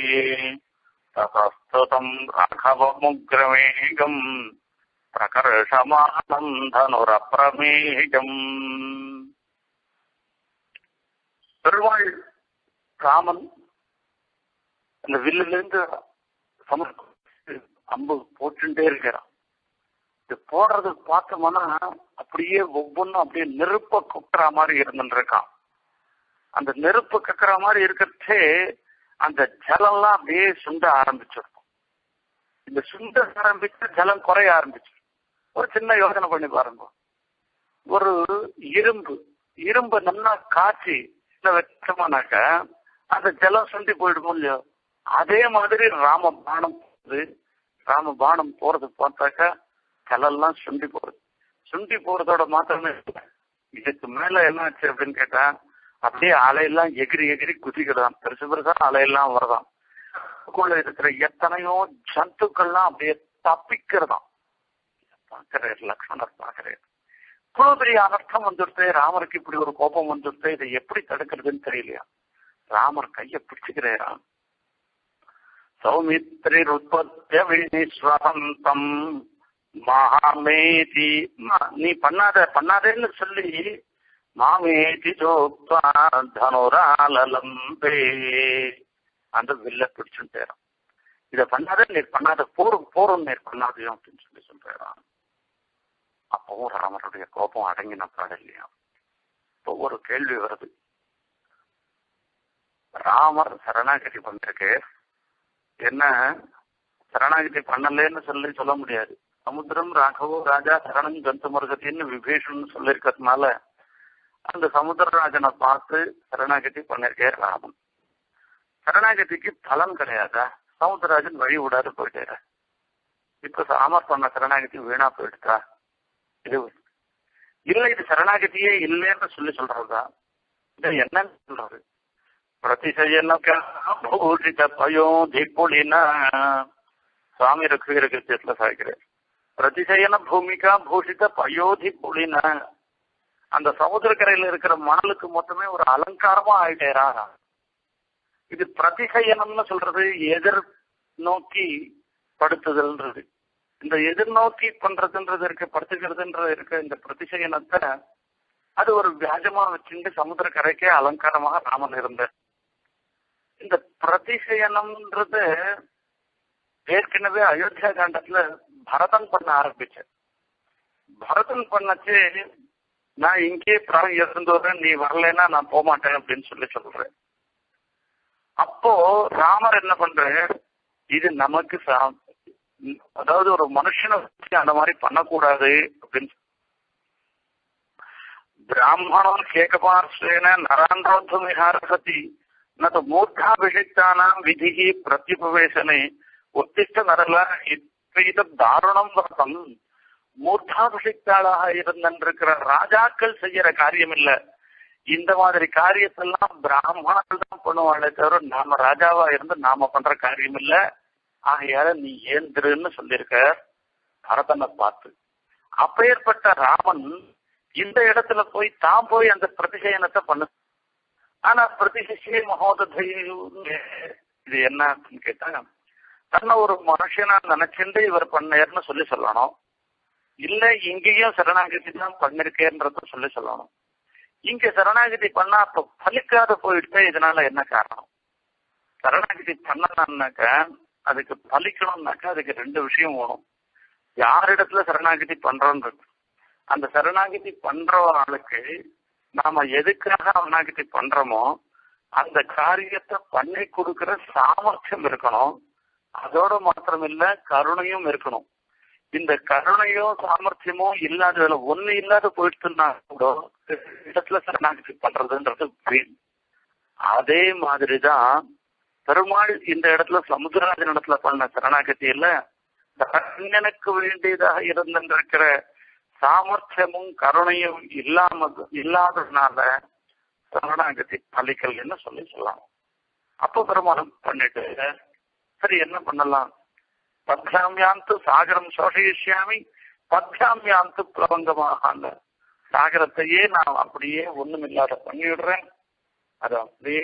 ததஸ்துதம் ராഘவமுக்ரமேகம் பிரகர்ஷமானம் தனுரப்பிரமேகம் பெருமாள் ராமன் அந்த வில்லிலிருந்து சமுத்திர அம்பு போட்டுட்டே இருக்கிறான் இது போடுறது பார்த்தோம்னா அப்படியே ஒவ்வொன்றும் அப்படியே நெருப்ப குக்கிற மாதிரி இருந்துருக்கான் அந்த நெருப்பு கக்கிற மாதிரி இருக்கிறதே அந்த ஜலம்லாம் அப்படியே சுண்ட ஆரம்பிச்சிருக்கும் இந்த சுண்ட ஆரம்பிச்சு ஜலம் குறைய ஆரம்பிச்சு ஒரு சின்ன யோசனை பண்ணி பாருங்க ஒரு இரும்பு இரும்பு நல்லா காய்ச்சி வச்சோம்னாக்க அந்த ஜலம் சுண்டி போயிடுமோ இல்லையோ அதே மாதிரி ராம பானம் போகுது ராம பானம் போறது பார்த்தாக்கா கலெல்லாம் சுண்டி போறது சுண்டி போறதோட மாத்திரமே இதுக்கு மேல என்ன ஆச்சு அப்படின்னு கேட்டா அப்படியே அலையெல்லாம் எகிரி எகிரி குதிக்கிறதாம் பெருசு பெருசா அலையெல்லாம் வருதாம் அதுக்குள்ள இருக்கிற எத்தனையோ ஜந்துக்கள்லாம் அப்படியே தப்பிக்கிறதாம் பாக்குறாரு லக்ஷ்மணர் பாக்குறாரு இவ்வளவு பெரிய அனர்த்தம் வந்துடுது ராமருக்கு இப்படி ஒரு கோபம் வந்துடுது இதை எப்படி தடுக்கிறதுன்னு தெரியலையா ராமர் கைய பிடிச்சுக்கிறாராம் சௌமித்ரிருத்பத்திய வினிஸ்வரந்தம் மகாமேதி நீ பண்ணாத பண்ணாதேன்னு சொல்லி மாமேதி ஜோக்வா தனுராலம்பே அந்த வில்ல பிடிச்சுட்டாராம் இத பண்ணாத நீர் பண்ணாத போரும் போரும் நீர் பண்ணாதையும் அப்படின்னு சொல்லி சொல்றாராம் அப்பவும் ராமருடைய கோபம் அடங்கின இல்லையா இப்போ ஒரு கேள்வி வருது ராமர் சரணாகதி பண்றதுக்கு என்ன சரணாகதி பண்ணலன்னு சொல்லி சொல்ல முடியாது சமுத்திரம் ராகவோ ராஜா சரணம் ஜந்து மருகத்தின்னு விபீஷன் சொல்லியிருக்கிறதுனால அந்த சமுத்திரராஜனை பார்த்து சரணாகதி பண்ணிருக்கே ராமன் சரணாகதிக்கு பலன் கிடையாதா சமுத்திரராஜன் வழி விடாது போயிட்டாரு இப்ப ராமர் பண்ண சரணாகதி வீணா போயிடுதா இது இல்ல இது சரணாகதியே இல்லைன்னு சொல்லி சொல்றதா இது என்னன்னு சொல்றது பிரதிசயன பூஷித பயோதி புலின சுவாமி ருக்வீரகத்தியத்துல சாய்க்கிறார் பிரதிசயன பூமிகா பூஷித பயோதி புலின அந்த சமுத்திரக்கரையில இருக்கிற மணலுக்கு மொத்தமே ஒரு அலங்காரமா ஆயிட்டேரா இது பிரதிசயனம்னு சொல்றது எதிர் நோக்கி படுத்துதல்ன்றது இந்த எதிர்நோக்கி பண்றதுன்றது இருக்க படுத்துக்கிறதுன்றது இருக்க இந்த பிரதிசயனத்தை அது ஒரு வியாஜமா வச்சுட்டு சமுத்திரக்கரைக்கே அலங்காரமாக ராமன் இருந்தார் இந்த பிரதிசயனம்ன்றது ஏற்கனவே அயோத்தியா காண்டத்துல பரதன் பண்ண ஆரம்பிச்ச பரதன் பண்ணச்சு நான் இங்கே பிராணம் இருந்தோறேன் நீ வரலைன்னா நான் போக மாட்டேன் அப்படின்னு சொல்லி சொல்றேன் அப்போ ராமர் என்ன பண்ற இது நமக்கு சா- அதாவது ஒரு மனுஷனை வச்சு அந்த மாதிரி பண்ணக்கூடாது அப்படின்னு பிராமணம் கேகபார்ஸ்வேன நராந்திரோத்தமிஹாரசதி ந து மூர்த்தாபிஷிக்தானாம் விதிகி பிரத்யுபவேசனை உத்திஷ்ட நரல இத்த தாருணம் வர்த்தம் மூர்த்தாபிஷிக்தாளாக இருந்திருக்கிற ராஜாக்கள் செய்யற காரியம் இல்ல இந்த மாதிரி காரியத்தெல்லாம் பிராமணர்கள் தான் பண்ணுவாங்களே தவிர நாம ராஜாவா இருந்து நாம பண்ற காரியம் இல்ல ஆகையால நீ ஏந்திருன்னு சொல்லியிருக்க பரதனை பார்த்து அப்பேற்பட்ட ராமன் இந்த இடத்துல போய் தான் போய் அந்த பிரதிசயனத்தை பண்ணு ஆனா பிரதிசிஷே மகோததை இது என்ன அப்படின்னு கேட்டா தன்னை ஒரு மனுஷனா நினைச்சுட்டு இவர் பண்ணேர்னு சொல்லி சொல்லணும் இல்ல இங்கேயும் சரணாகதி தான் பண்ணிருக்கேன்றத சொல்லி சொல்லணும் இங்க சரணாகதி பண்ணா அப்ப பலிக்காத போயிடுச்சு இதனால என்ன காரணம் சரணாகதி பண்ணனாக்க அதுக்கு பலிக்கணும்னாக்கா அதுக்கு ரெண்டு விஷயம் வேணும் யாரிடத்துல சரணாகதி பண்றோன்றது அந்த சரணாகதி பண்ற ஆளுக்கு நாம எதுக்காக சரணாகதி பண்றோமோ அந்த காரியத்தை பண்ணி கொடுக்கிற சாமர்த்தியம் இருக்கணும் அதோட மாத்திரம் இல்ல கருணையும் இருக்கணும் இந்த கருணையோ சாமர்த்தியமோ இல்லாததுல ஒண்ணு இல்லாத போயிடுச்சுன்னா கூட இடத்துல சரணாகதி பண்றதுன்றது வீண் அதே மாதிரிதான் பெருமாள் இந்த இடத்துல சமுத்திரராஜன் இடத்துல பண்ண சரணாகதியில கண்ணனுக்கு வேண்டியதாக இருந்திருக்கிற சாமர்த்தியமும் கருணையும் இல்லாம இல்லாததுனால சரணாகதி பலிக்கல்னு சொல்லி சொல்லலாம் அப்போ பெருமாள் பண்ணிட்டு சரி என்ன பண்ணலாம் பத்யாமியாந்து சாகரம் சோஷயிஷ்யாமி பத்யாமியாந்து பிளவங்கமாக சாகரத்தையே நான் அப்படியே ஒண்ணும் இல்லாத பண்ணிவிடுறேன் அதை அப்படியே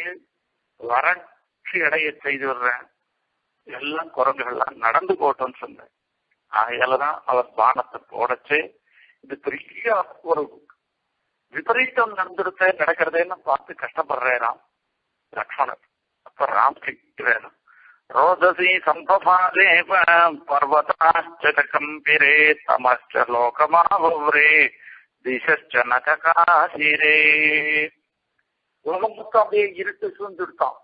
வறட்சி அடைய செய்து விடுறேன் எல்லாம் குரங்குகள்லாம் நடந்து போட்டோம்னு சொன்னேன் ஆகையாலதான் அவர் பானத்தை போடச்சு இது பெரிய ஒரு விபரீதம் நடந்துருத்த நடக்கிறதேன்னு பார்த்து கஷ்டப்படுறாராம் லக்ஷ்மணர் அப்ப ராம் கேட்கிறார் ரோதசி சம்பபாதேவ பர்வதாச்ச கம்பிரே தமச்ச லோகமாவரே திசச்ச நகாசிரே உலகம் மொத்தம் அப்படியே இருட்டு சூழ்ந்துடுத்தான்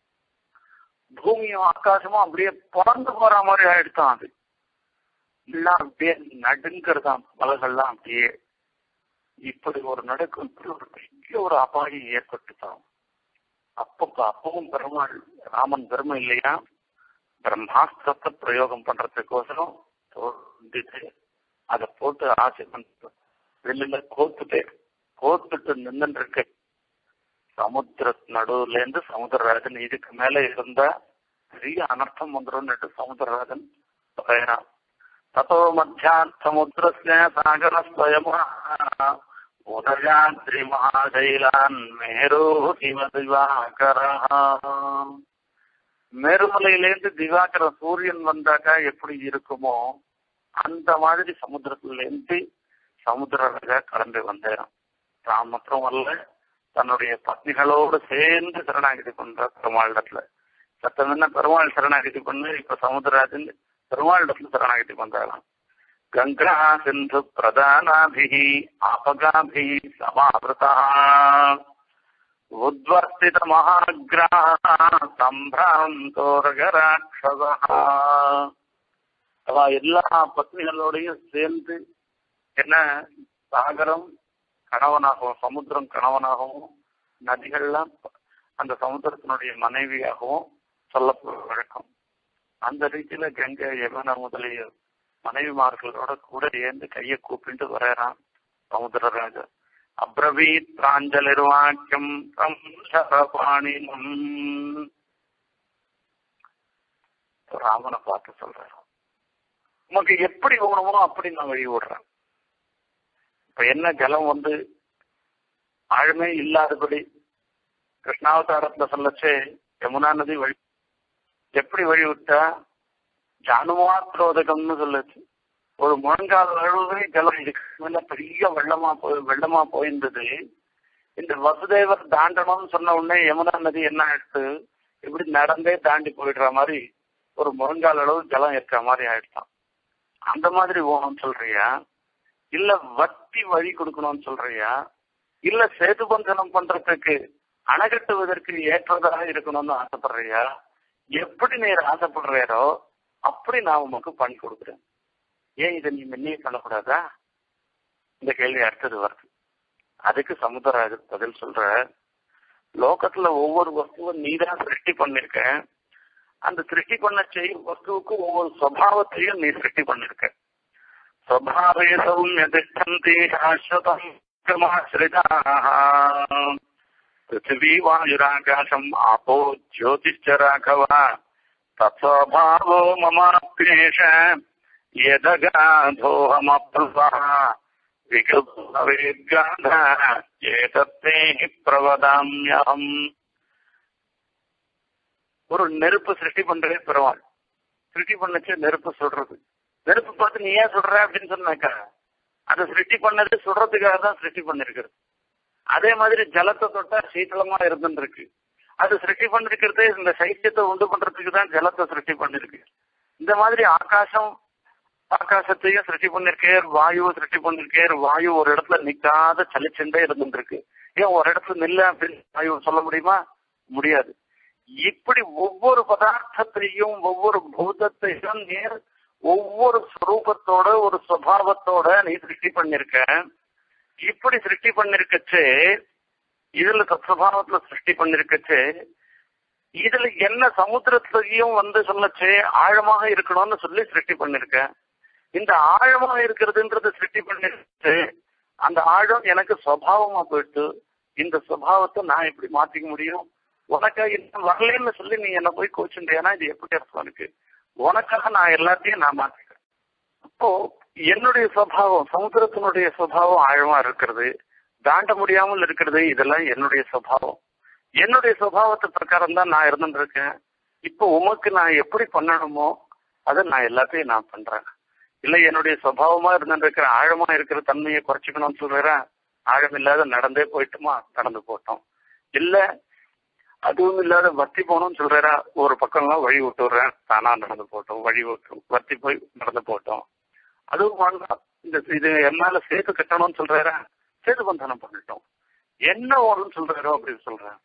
பூமியும் ஆகாசமும் அப்படியே பிறந்து போற மாதிரி ஆயிடுத்தான் அது எல்லாம் அப்படியே நடுங்கிறதாம் மலைகள்லாம் அப்படியே இப்படி ஒரு நடக்கும் இப்படி ஒரு பெரிய ஒரு அபாயம் ஏற்பட்டுதான் அப்ப அப்பவும் பெருமாள் ராமன் பெருமை இல்லையா பிரம்மாஸ்திரத்தை பிரயோகம் பண்றதுக்கோசரம் தோண்டிட்டு அதை போட்டு ஆசை பண்ணிட்டு வெளியில கோத்துட்டு கோத்துட்டு நின்று இருக்கு சமுத்திர நடுவுல இருந்து சமுத்திரராஜன் இதுக்கு மேல இருந்தா பெரிய அனர்த்தம் வந்துடும் சமுத்திரராஜன் பயணம் ततो मध्यात् समुद्रस्य सागरस्वयम् उदयाद्रिमहाशैलान् मेरोहिम दिवाकरः மேருமலையிலேருந்து திவாகர சூரியன் வந்தாக்கா எப்படி இருக்குமோ அந்த மாதிரி சமுத்திரத்துல இருந்து சமுத்திரராஜா கிளம்பி வந்தேன் தான் மாத்திரம் வரல தன்னுடைய பத்னிகளோடு சேர்ந்து சரணாகிதி பண்ற பெருமாளிடத்துல சத்தம் என்ன பெருமாள் சரணாகிதி பண்ணு இப்ப சமுத்திரராஜன் பெருமாளிடத்துல சரணாகதி பண்றாராம் கங்கா சிந்து பிரதானாபிகி ஆபகாபி சமாவிருதா உத்வர்த்தித மகாகிரக சம்பிராந்தோரகராட்சதா அவ எல்லா பத்னிகளோடையும் சேர்ந்து என்ன சாகரம் கணவனாகவும் சமுத்திரம் கணவனாகவும் நதிகள்லாம் அந்த சமுத்திரத்தினுடைய மனைவியாகவும் சொல்லப்படுற வழக்கம் அந்த ரீதியில கங்கை யமுனா முதலிய மனைவிமார்களோட கூட ஏந்து கையை கூப்பிட்டு வரையறான் சமுத்திரராஜா அப்ரவீத் பிராஞ்சலிர்வாக்கியம் தம் சரபாணினம் ராமனை பார்த்து சொல்றாரு உனக்கு எப்படி வேணுமோ அப்படி நான் வழி விடுறேன் இப்ப என்ன ஜலம் வந்து ஆழமே இல்லாதபடி கிருஷ்ணாவதாரத்துல சொல்லச்சு யமுனா நதி வழி எப்படி வழி விட்டா ஜானுமாத்ரோதகம்னு சொல்லுச்சு ஒரு முழங்கால் அளவு ஜலம் இதுக்கு மேல பெரிய வெள்ளமா போய் வெள்ளமா போயிருந்தது இந்த வசுதேவர் தாண்டணும்னு சொன்ன உடனே யமுனா நதி என்ன ஆயிடுச்சு இப்படி நடந்தே தாண்டி போயிடுற மாதிரி ஒரு முழங்கால் அளவு ஜலம் இருக்கிற மாதிரி ஆயிடுச்சான் அந்த மாதிரி போகணும்னு சொல்றியா இல்ல வத்தி வழி கொடுக்கணும்னு சொல்றியா இல்ல சேது பந்தனம் பண்றதுக்கு அணை கட்டுவதற்கு ஏற்றதாக இருக்கணும்னு ஆசைப்படுறியா எப்படி நீர் ஆசைப்படுறாரோ அப்படி நான் உமக்கு பண்ணி கொடுக்குறேன் ஏன் இதை நீ முன்னே பண்ணக்கூடாதா இந்த கேள்வி அடுத்தது வருது அதுக்கு சமுத்திரராஜர் பதில் சொல்ற லோகத்துல ஒவ்வொரு வஸ்துவும் நீதான் சிருஷ்டி பண்ணிருக்க அந்த சிருஷ்டி பண்ண செய்யும் வஸ்துவுக்கு ஒவ்வொரு சுவாவத்தையும் நீ சிருஷ்டி பண்ணிருக்க ஸ்வபாவே சௌமியதிஷ்டந்தி சாஸ்வதம் பிரமாசிரிதாக பிருத்திவி வாயுராகாசம் ஆபோ ஜோதிஷ்ச ராഘவ தத்ஸ்வபாவோ மமாப்யேஷ யதகாதோஹமப்ருவः விகல்பவேத்காத ஏதத்தே பிரவதாம்யகம் ஒரு நெருப்பு சிருஷ்டி பண்றதே பெருமாள் சிருஷ்டி பண்ணச்சு நெருப்பு சுடுறது நெருப்பு பார்த்து நீ ஏன் சுடுற அப்படின்னு சொன்னாக்கா அதை சிருஷ்டி பண்ணது சுடுறதுக்காக தான் சிருஷ்டி பண்ணிருக்கிறது அதே மாதிரி ஜலத்தை தொட்டா சீத்தளமா இருந்துருக்கு அது சிருஷ்டி பண்ணிருக்கிறதே இந்த சைத்தியத்தை உண்டு பண்றதுக்கு தான் ஜலத்தை சிருஷ்டி பண்ணிருக்கு இந்த மாதிரி ஆகாசம் ஆகாசத்தையும் சிருஷ்டி பண்ணிருக்கேர் வாயுவை சிருஷ்டி பண்ணிருக்கேர் வாயு ஒரு இடத்துல நிக்காத சலிச்சுண்டே இருந்துருக்கு ஏன் ஒரு இடத்துல நில்ல அப்படின்னு வாயு சொல்ல முடியுமா முடியாது இப்படி ஒவ்வொரு பதார்த்தத்தையும் ஒவ்வொரு பூதத்தையும் நேர் ஒவ்வொரு ஸ்வரூபத்தோட ஒரு சுவாவத்தோட நீ சிருஷ்டி பண்ணிருக்க இப்படி சிருஷ்டி பண்ணிருக்கச்சு இதுல தத்சுபாவத்துல சிருஷ்டி பண்ணிருக்கச்சு இதுல என்ன சமுத்திரத்திலையும் வந்து சொல்லச்சு ஆழமாக இருக்கணும்னு சொல்லி சிருஷ்டி பண்ணிருக்க இந்த ஆழமாக இருக்கிறதுன்றது சிருஷ்டி பண்ணிருச்சு அந்த ஆழம் எனக்கு சுவாவமா போயிட்டு இந்த சுவாவத்தை நான் எப்படி மாத்திக்க முடியும் உனக்காக இன்னும் வரலன்னு சொல்லி நீ என்ன போய் கோச்சுட்டேனா இது எப்படி அர்த்தம் இருக்கு உனக்காக நான் எல்லாத்தையும் நான் மாத்திக்கிறேன் அப்போ என்னுடைய சுவாவம் சமுத்திரத்தினுடைய சுவாவம் ஆழமா இருக்கிறது தாண்ட முடியாமல் இருக்கிறது இதெல்லாம் என்னுடைய சுவாவம் என்னுடைய சுவாவத்து பிரகாரம் தான் நான் இருந்துருக்கேன் இப்போ உமக்கு நான் எப்படி பண்ணணுமோ அதை நான் எல்லாத்தையும் நான் பண்றேன் இல்ல என்னுடைய சுவாவமா இருந்துருக்கிற ஆழமா இருக்கிற தன்மையை குறைச்சிக்கணும்னு சொல்றேன் ஆழம் இல்லாத நடந்தே போயிட்டுமா நடந்து போட்டோம் இல்ல அதுவும் இல்லாத வத்தி போகணும்னு சொல்றா ஒரு பக்கம்லாம் வழி விட்டுறேன் தானா நடந்து போட்டோம் வழி விட்டு வத்தி போய் நடந்து போட்டோம் அதுவும் வேண்டாம் இந்த இது என்னால சேர்த்து கட்டணும்னு சொல்றா சேது பந்தனம் பண்ணிட்டோம் என்ன வேணும்னு சொல்றாரோ அப்படின்னு சொல்றேன்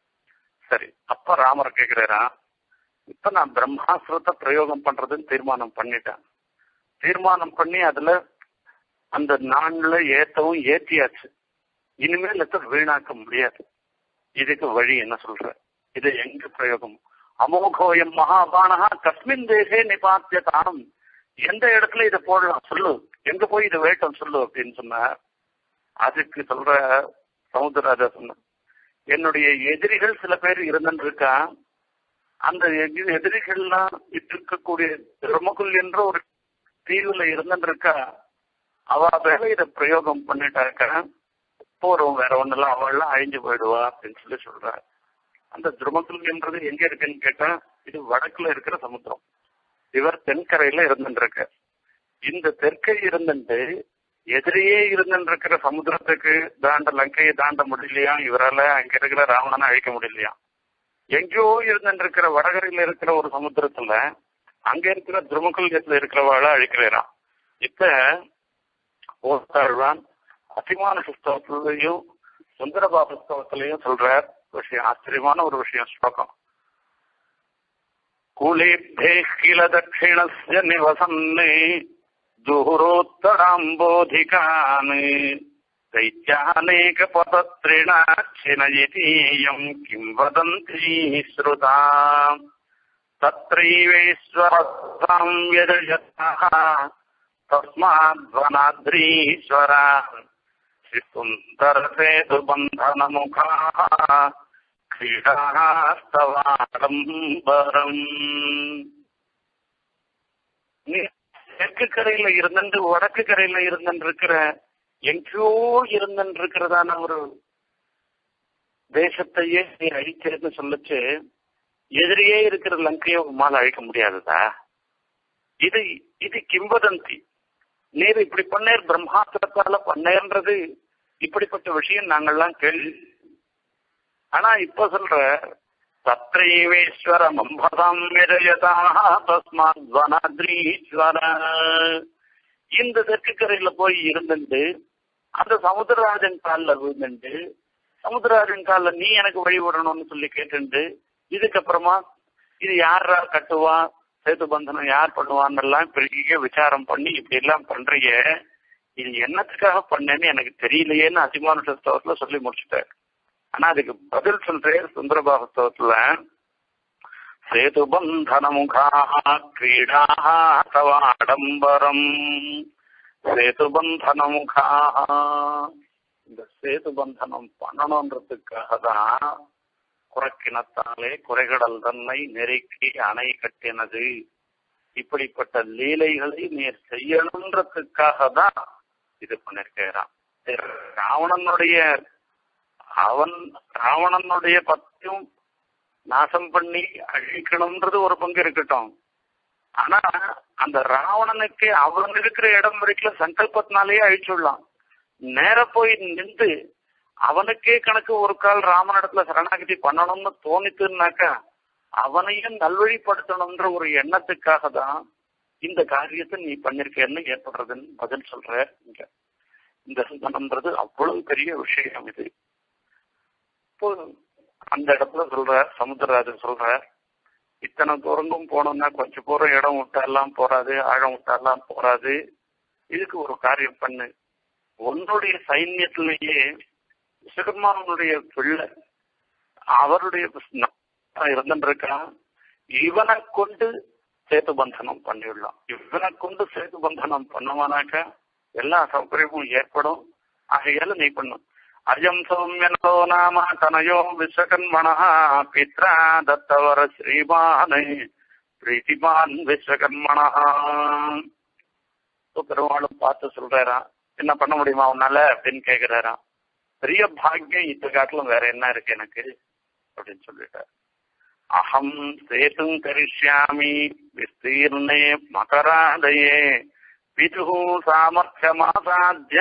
சரி அப்ப ராமர் கேக்குறாரா இப்ப நான் பிரம்மாஸ்திரத்தை பிரயோகம் பண்றதுன்னு தீர்மானம் பண்ணிட்டேன் தீர்மானம் பண்ணி அதுல அந்த நான்ல ஏத்தவும் ஏத்தியாச்சு இனிமேல் இதை வீணாக்க முடியாது இதுக்கு வழி என்ன சொல்ற இது எங்க பிரயோகம் அமோகோயம் மகாபானகா கஸ்மின் தேசே நிபாத்திய தானம் எந்த இடத்துல இதை போடலாம் சொல்லு எங்க போய் இதை வேட்டம் சொல்லு அப்படின்னு சொன்ன அதுக்கு சொல்ற சமுத்திரராஜா சொன்ன என்னுடைய எதிரிகள் சில பேர் இருந்துருக்கா அந்த எதி- எதிரிகள்லாம் இருக்கக்கூடிய திருமகுல் என்ற ஒரு தீவுல இருந்துருக்கா அவ வேலை இதை பிரயோகம் பண்ணிட்டாக்கா போறோம் வேற ஒண்ணெல்லாம் அவள்லாம் அழிஞ்சு போயிடுவா அப்படின்னு சொல்லி சொல்றாரு அந்த திருமகுல் என்றது எங்க இருக்குன்னு கேட்டா இது வடக்குல இருக்கிற சமுத்திரம் இவர் தென்கரையில இருந்துருக்க இந்த தெற்கை இருந்துட்டு எதிரியே இருந்துருக்கிற சமுத்திரத்துக்கு தாண்ட லங்கையை தாண்ட முடியலையா இவரால அங்க இருக்கிற ராவணனை அழிக்க முடியலையா எங்கேயோ இருந்துருக்கிற வடகரையில இருக்கிற ஒரு சமுத்திரத்துல அங்க இருக்கிற துருமகுல்யத்துல இருக்கிறவாள அழிக்கிறாராம் இப்ப ஓத்தாழ்வான் அசிமான புஸ்தகத்திலையும் சுந்தரபா புஸ்தகத்திலையும் சொல்றார் விஷயம் ஆச்சரியமான ஒரு விஷயம் ஸ்லோகம் கூலேभ्ये किल दक्षिणस्य निवसन् दुहुरोत्तराम्बोधिकान् दैत्यानेक पतत्रिणाच्छिनयतीयम् किम् वदन्ती श्रुता तत्रैवेश्वरम् यजयतः तस्माद्वनाद्रीश्वरा श्रीसुन्दरसेतुबन्धनमुखाः क्रीडास्तवाडम्बरम् நீ தெற்கு கரையில இருந்துட்டு வடக்கு கரையில இருந்துட்டு இருக்கிற எங்கேயோ இருந்துட்டு இருக்கிறதான ஒரு தேசத்தையே நீ அழிக்கிறேன்னு சொல்லுச்சு எதிரியே இருக்கிற லங்கையை உம்மால அழிக்க முடியாததா இது இது கிம்பதந்தி நீர் இப்படி பண்ணேர் பிரம்மாஸ்திரத்தால பண்ணேன்றது இப்படிப்பட்ட விஷயம் நாங்கள்லாம் கேள்வி ஆனா இப்ப சொல்ற தத்ரைவேஸ்வர மம்பதம் விரயதா தஸ்மாத் வனாத்ரீஸ்வர இந்த தெற்கு கரையில போய் இருந்துட்டு அந்த சமுத்திரராஜன் காலில் விழுந்துட்டு சமுத்திரராஜன் காலில் நீ எனக்கு வழி விடணும்னு சொல்லி கேட்டுண்டு இதுக்கப்புறமா இது யாரா கட்டுவா சேது பந்தனம் யார் பண்ணுவான்னு எல்லாம் பெரிய விசாரம் பண்ணி இப்படி எல்லாம் பண்றீங்க இது என்னத்துக்காக பண்ணேன்னு எனக்கு தெரியலையேன்னு அதிமான ஸ்தவத்துல சொல்லி முடிச்சுட்டார் ஆனா அதுக்கு பதில் சொல்றேன் சுந்தரபாகஸ்தவத்துல சேது பந்தன முகா கிரீடா தவ ஆடம்பரம் சேது பந்தன முகா இந்த சேது பந்தனம் பண்ணணுன்றதுக்காக தான் குறைக்கினத்தாலே குறைகடல் தன்னை நெருக்கி அணை கட்டினது இப்படிப்பட்ட லீலைகளை நீர் செய்யணுன்றதுக்காக தான் இது பண்ணிருக்கிறான் ராவணனுடைய அவன் ராவணனுடைய பத்தியும் நாசம் பண்ணி அழிக்கணும்ன்றது ஒரு பங்கு இருக்கட்டும் ஆனா அந்த ராவணனுக்கு அவன் இருக்கிற இடம் வரைக்கும் சங்கல்பத்தினாலேயே அழிச்சுடலாம் நேர போய் நின்று அவனுக்கே கணக்கு ஒரு கால் ராமனிடத்துல சரணாகதி பண்ணணும்னு தோணித்துனாக்கா அவனையும் நல்வழிப்படுத்தணும்ன்ற ஒரு எண்ணத்துக்காக தான் இந்த காரியத்தை நீ பண்ணிருக்கேன்னு ஏற்படுறதுன்னு பதில் சொல்ற இங்க இந்த சிந்தனம்ன்றது அவ்வளவு பெரிய விஷயம் இது இப்போ அந்த இடத்துல சொல்ற சமுத்திரராஜன் சொல்ற இத்தனை தூரங்கும் போனோம்னா கொஞ்சம் போற இடம் விட்டாலாம் போறாது ஆழம் விட்டாலாம் போறாது இதுக்கு ஒரு காரியம் பண்ணு உன்னுடைய சைன்யத்திலேயே சிறுமானுடைய பிள்ளை அவருடைய இருந்துருக்கான் இவனை கொண்டு சேது பந்தனம் பண்ணிவிடலாம் இவனை கொண்டு சேது பந்தனம் பண்ணுவானாக்கா எல்லா சௌகரியமும் ஏற்படும் ஆகையால நீ பண்ணும் அஜம் சௌமியனோ நாம தனயோ விஸ்வகன்மண பித்ரா தத்தவர ஸ்ரீமான் பிரீத்திமான் விஸ்வகன்மண பெருமாளும் பார்த்து சொல்றாராம் என்ன பண்ண முடியுமா உன்னால அப்படின்னு கேக்குறாராம் பெரிய பாக்கியம் இத்த காட்டிலும் வேற என்ன இருக்கு எனக்கு அப்படின்னு சொல்லிட்டார் அகம் சேதும் கரிஷ்யாமி விஸ்தீர்ணே மகராதயே பிது சாமர்த்தியமாசாத்திய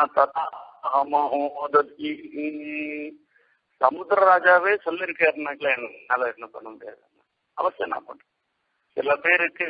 மகோததி சமுத்திர ராஜாவே சொல்லிருக்காருனாக்கல என்னால என்ன பண்ண முடியாது அவசியம் நான் பண்றேன் சில பேருக்கு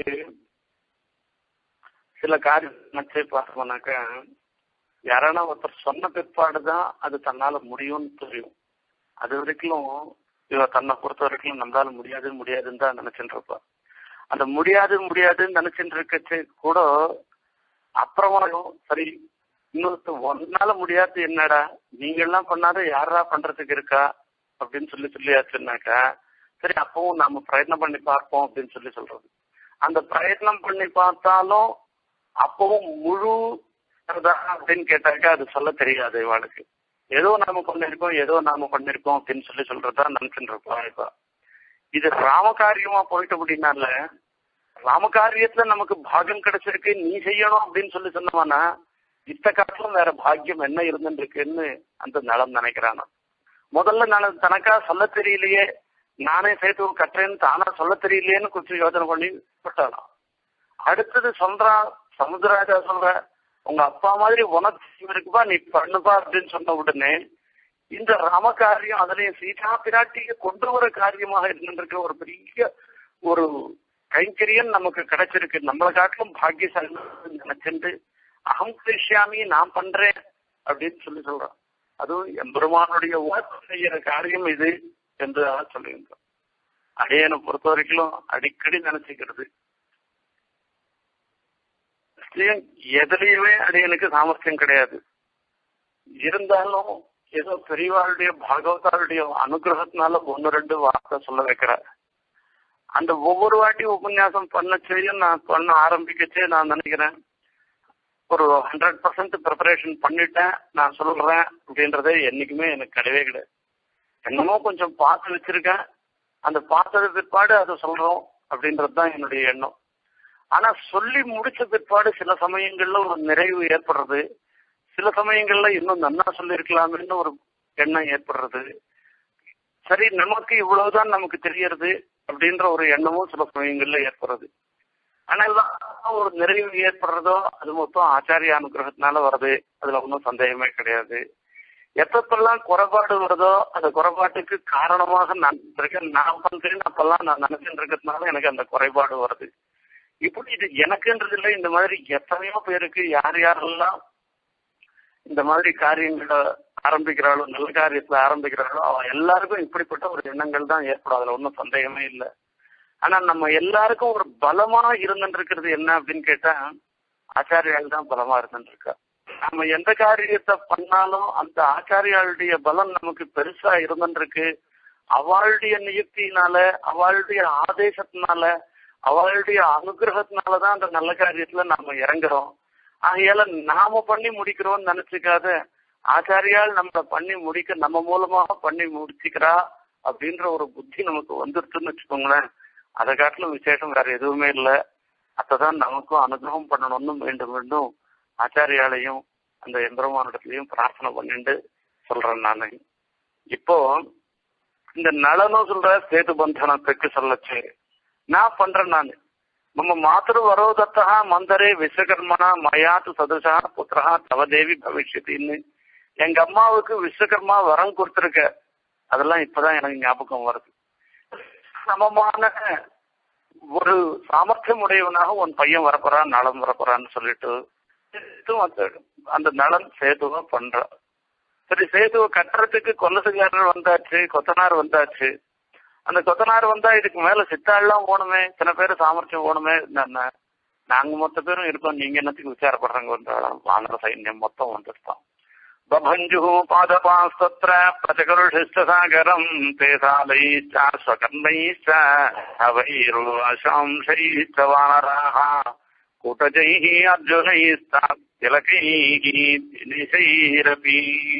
சில காரியம் நினைச்சு பார்த்தோம்னாக்கா யாரானா ஒருத்தர் சொன்ன பிற்பாடுதான் அது தன்னால முடியும்னு தெரியும் அது வரைக்கும் இவ தன்னை பொறுத்த வரைக்கும் நம்மளால முடியாது முடியாதுன்னு தான் நினைச்சுட்டு இருப்பா அந்த முடியாது முடியாதுன்னு நினைச்சுட்டு இருக்கச்சு கூட அப்புறமா சரி இன்னொருத்த ஒன்னால முடியாது என்னடா நீங்க எல்லாம் பண்ணாத யாரா பண்றதுக்கு இருக்கா அப்படின்னு சொல்லி சொல்லியாச்சுன்னாக்கா சரி அப்பவும் நாம பிரயத்னம் பண்ணி பார்ப்போம் அப்படின்னு சொல்லி சொல்றது அந்த பிரயத்னம் பண்ணி பார்த்தாலும் அப்பவும் முழு அப்படின்னு கேட்டாக்கா அது சொல்ல தெரியாது இவாளுக்கு ஏதோ நாம பண்ணிருக்கோம் ஏதோ நாம பண்ணிருக்கோம் அப்படின்னு சொல்லி சொல்றதா நினைச்சுட்டு இருப்போம் இப்ப இது ராமகாரியமா போயிட்டு அப்படின்னால ராமகாரியத்துல நமக்கு பாகம் கிடைச்சிருக்கு நீ செய்யணும் அப்படின்னு சொல்லி சொன்னவனா இத்த காட்டிலும் வேற பாக்கியம் என்ன இருந்துருக்குன்னு அந்த நலம் நினைக்கிறானா முதல்ல நான் தனக்கா சொல்ல தெரியலையே நானே சேர்த்து கட்டுறேன்னு தானா சொல்ல தெரியலையேன்னு கொஞ்சம் யோசனை பண்ணி விட்டாலாம் அடுத்தது சொல்றான் சமுத்திரராஜா சொல்ற உங்க அப்பா மாதிரி உனக்கு இருக்குப்பா நீ பண்ணுப்பா அப்படின்னு சொன்ன உடனே இந்த ராமகாரியம் அதுலயும் சீதா பிராட்டியை கொண்டு வர காரியமாக இருந்திருக்க ஒரு பெரிய ஒரு கைங்கரியம் நமக்கு கிடைச்சிருக்கு நம்மளை காட்டிலும் பாக்கியசாலி நினைச்சுட்டு அகம் கிருஷ்யாமி நான் பண்றேன் அப்படின்னு சொல்லி சொல்றான் அதுவும் எம்பெருமானுடைய செய்யற காரியம் இது என்று சொல்லியிருந்தோம் அடையனை பொறுத்த வரைக்கும் அடிக்கடி நினைச்சுக்கிறது எதுலயுமே அடியனுக்கு சாமர்த்தியம் கிடையாது இருந்தாலும் ஏதோ பெரியவாளுடைய பாகவதாளுடைய அனுகிரகத்தினால ஒன்னு ரெண்டு வார்த்தை சொல்ல வைக்கிற அந்த ஒவ்வொரு வாட்டி உபன்யாசம் பண்ணச்சேயும் நான் பண்ண ஆரம்பிக்கச்சே நான் நினைக்கிறேன் ஒரு ஹண்ட்ரட் பர்சன்ட் ப்ரிப்பரேஷன் பண்ணிட்டேன் நான் சொல்றேன் அப்படின்றதே என்னைக்குமே எனக்கு கிடையவே கிடையாது என்னமோ கொஞ்சம் பார்த்து வச்சிருக்கேன் அந்த பார்த்தது பிற்பாடு அதை சொல்றோம் அப்படின்றது தான் என்னுடைய எண்ணம் ஆனா சொல்லி முடிச்ச பிற்பாடு சில சமயங்கள்ல ஒரு நிறைவு ஏற்படுறது சில சமயங்கள்ல இன்னும் நன்னா சொல்லியிருக்கலாம்னு ஒரு எண்ணம் ஏற்படுறது சரி நமக்கு இவ்வளவுதான் நமக்கு தெரியறது அப்படின்ற ஒரு எண்ணமும் சில சமயங்கள்ல ஏற்படுறது ஆனா இதெல்லாம் ஒரு நிறைவு ஏற்படுறதோ அது மொத்தம் ஆச்சாரிய அனுகிரகத்தினால வருது அதுல ஒன்றும் சந்தேகமே கிடையாது எப்பப்பெல்லாம் குறைபாடு வருதோ அந்த குறைபாட்டுக்கு காரணமாக நான் இருக்கேன் நான் பண்றேன் அப்பெல்லாம் நான் நினைச்சுட்டு இருக்கிறதுனால எனக்கு அந்த குறைபாடு வருது இப்படி இது எனக்குன்றது இல்லை இந்த மாதிரி எத்தனையோ பேருக்கு யார் யாரெல்லாம் இந்த மாதிரி காரியங்களை ஆரம்பிக்கிறாளோ நல்ல காரியத்துல ஆரம்பிக்கிறாளோ அவ எல்லாருக்கும் இப்படிப்பட்ட ஒரு எண்ணங்கள் தான் ஏற்படும் அதுல ஒன்றும் சந்தேகமே இல்லை ஆனா நம்ம எல்லாருக்கும் ஒரு பலமா இருந்துருக்கிறது என்ன அப்படின்னு கேட்டா ஆச்சாரியால் தான் பலமா இருந்துருக்கா நம்ம எந்த காரியத்தை பண்ணாலும் அந்த ஆச்சாரியாளுடைய பலம் நமக்கு பெருசா இருந்துருக்கு அவளுடைய நியுக்தியினால அவளுடைய ஆதேசத்தினால அவளுடைய அனுகிரகத்தினாலதான் அந்த நல்ல காரியத்துல நாம இறங்குறோம் ஆகையால நாம பண்ணி முடிக்கிறோம்னு நினைச்சுக்காத ஆச்சாரியால் நம்மள பண்ணி முடிக்க நம்ம மூலமாக பண்ணி முடிச்சுக்கிறா அப்படின்ற ஒரு புத்தி நமக்கு வந்துருச்சுன்னு வச்சுக்கோங்களேன் அதை காட்டிலும் விசேஷம் வேற எதுவுமே இல்லை அதான் நமக்கும் அனுகிரகம் பண்ணணும்னு மீண்டும் மீண்டும் ஆச்சாரியாலையும் அந்த எம்பெருமானிடத்திலையும் பிரார்த்தனை பண்ணிட்டு சொல்றேன் நானு இப்போ இந்த நலனும் சொல்ற சேது பந்தனத்துக்கு சொல்லச்சு நான் பண்றேன் நானு மம்ம மாத்திரு வரோதத்தா மந்தரே விஸ்வகர்மனா மயாத்து சதுசா புத்திரா தவதேவி பவிஷ்யத்தின்னு எங்க அம்மாவுக்கு விஸ்வகர்மா வரம் கொடுத்துருக்க அதெல்லாம் இப்பதான் எனக்கு ஞாபகம் வருது சமமான ஒரு சாமர்த்தியம் உடையவனாக உன் பையன் வரப்போறான் நலம் வரப்போறான்னு சொல்லிட்டு அந்த நலன் சேதுவா பண்றா சரி சேதுவை கட்டுறதுக்கு கொல்லசுகாரர் வந்தாச்சு கொத்தனார் வந்தாச்சு அந்த கொத்தனார் வந்தா இதுக்கு மேல சித்தாள்லாம் ஓணுமே சில பேர் சாமர்த்தியம் ஓணுமே என்ன நாங்க மொத்த பேரும் இருக்கோம் நீங்க என்னத்துக்கு விசாரப்படுறாங்க வந்தாலும் வானர சைன்யம் மொத்தம் வந்துட்டான் बभञ्जुः पादपास्तत्र प्रतिकरुषिष्टसागरम् ते सालैश्च स्वकर्णैश्च हवैर्वाशांशैश्च वानराः कूटजैः अर्जुनैश्च तिलकैः निशैरपி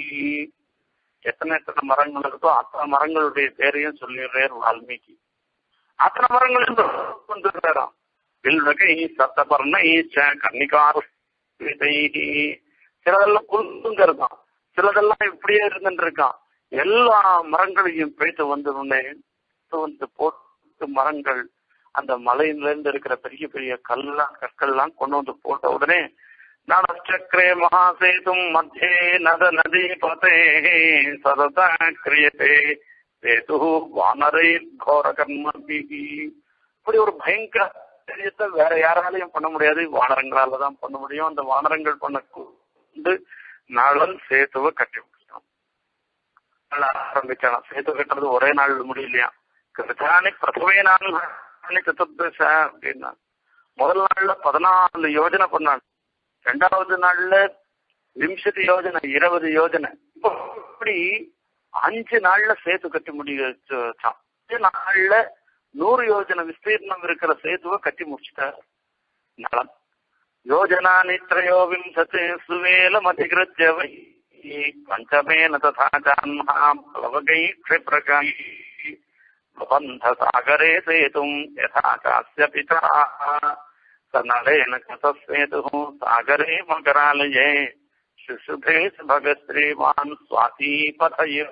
எத்தனை எத்தனை மரங்கள் இருக்கோ அத்தனை மரங்களுடைய பேரையும் சொல்லிடுறார் வால்மீகி அத்தனை மரங்கள் கொண்டுறாராம் வில்வகை சத்தபர்ணை கன்னிகார் சிலதெல்லாம் குழுங்க இருக்கான் சிலதெல்லாம் இப்படியே இருந்துட்டு இருக்கான் எல்லா மரங்களையும் பேய்த்து வந்து உடனே வந்து போட்டு மரங்கள் அந்த மலையில இருந்து இருக்கிற பெரிய பெரிய கல்லாம் கற்கள்லாம் கொண்டு வந்து போட்ட உடனே நடச்சக்கரே மகாசேதும் மத்தியே நத நதி பதே சததா கிரியதே சேது வானரை கோர கர்மபிகி இப்படி ஒரு பயங்கர காரியத்தை வேற யாராலையும் பண்ண முடியாது வானரங்களால தான் பண்ண முடியும் அந்த வானரங்கள் பண்ண கொண்டு நலன் சேத்துவை கட்டி முடிச்சான் ஆரம்பிச்சான் சேத்து கட்டுறது ஒரே நாள் முடியலையா கிருத்தானி பிரதமே நாள் சதுர்தச அப்படின்னா முதல் நாள்ல பதினாலு யோஜனை பண்ணாங்க ரெண்டாவது நாள்ல விம்சதி யோஜனை இருபது யோஜனை இப்படி அஞ்சு நாள்ல சேத்து கட்டி முடிய வச்சான் அஞ்சு நாள்ல நூறு யோஜனை விஸ்தீர்ணம் இருக்கிற சேத்துவை கட்டி முடிச்சுட்டார் நலம் योजनानि त्रयोविंशति सुवेलमधिकृत्य वै पञ्चमेन तथा चान्महा प्लवगैः क्षिप्रकैः प्रबन्धसागरे सेतुम् यथा चास्य पिता स नलेन कृतस्वेतुः सागरे मकरालये शुशुभे भगश्रीमान् स्वाती पथय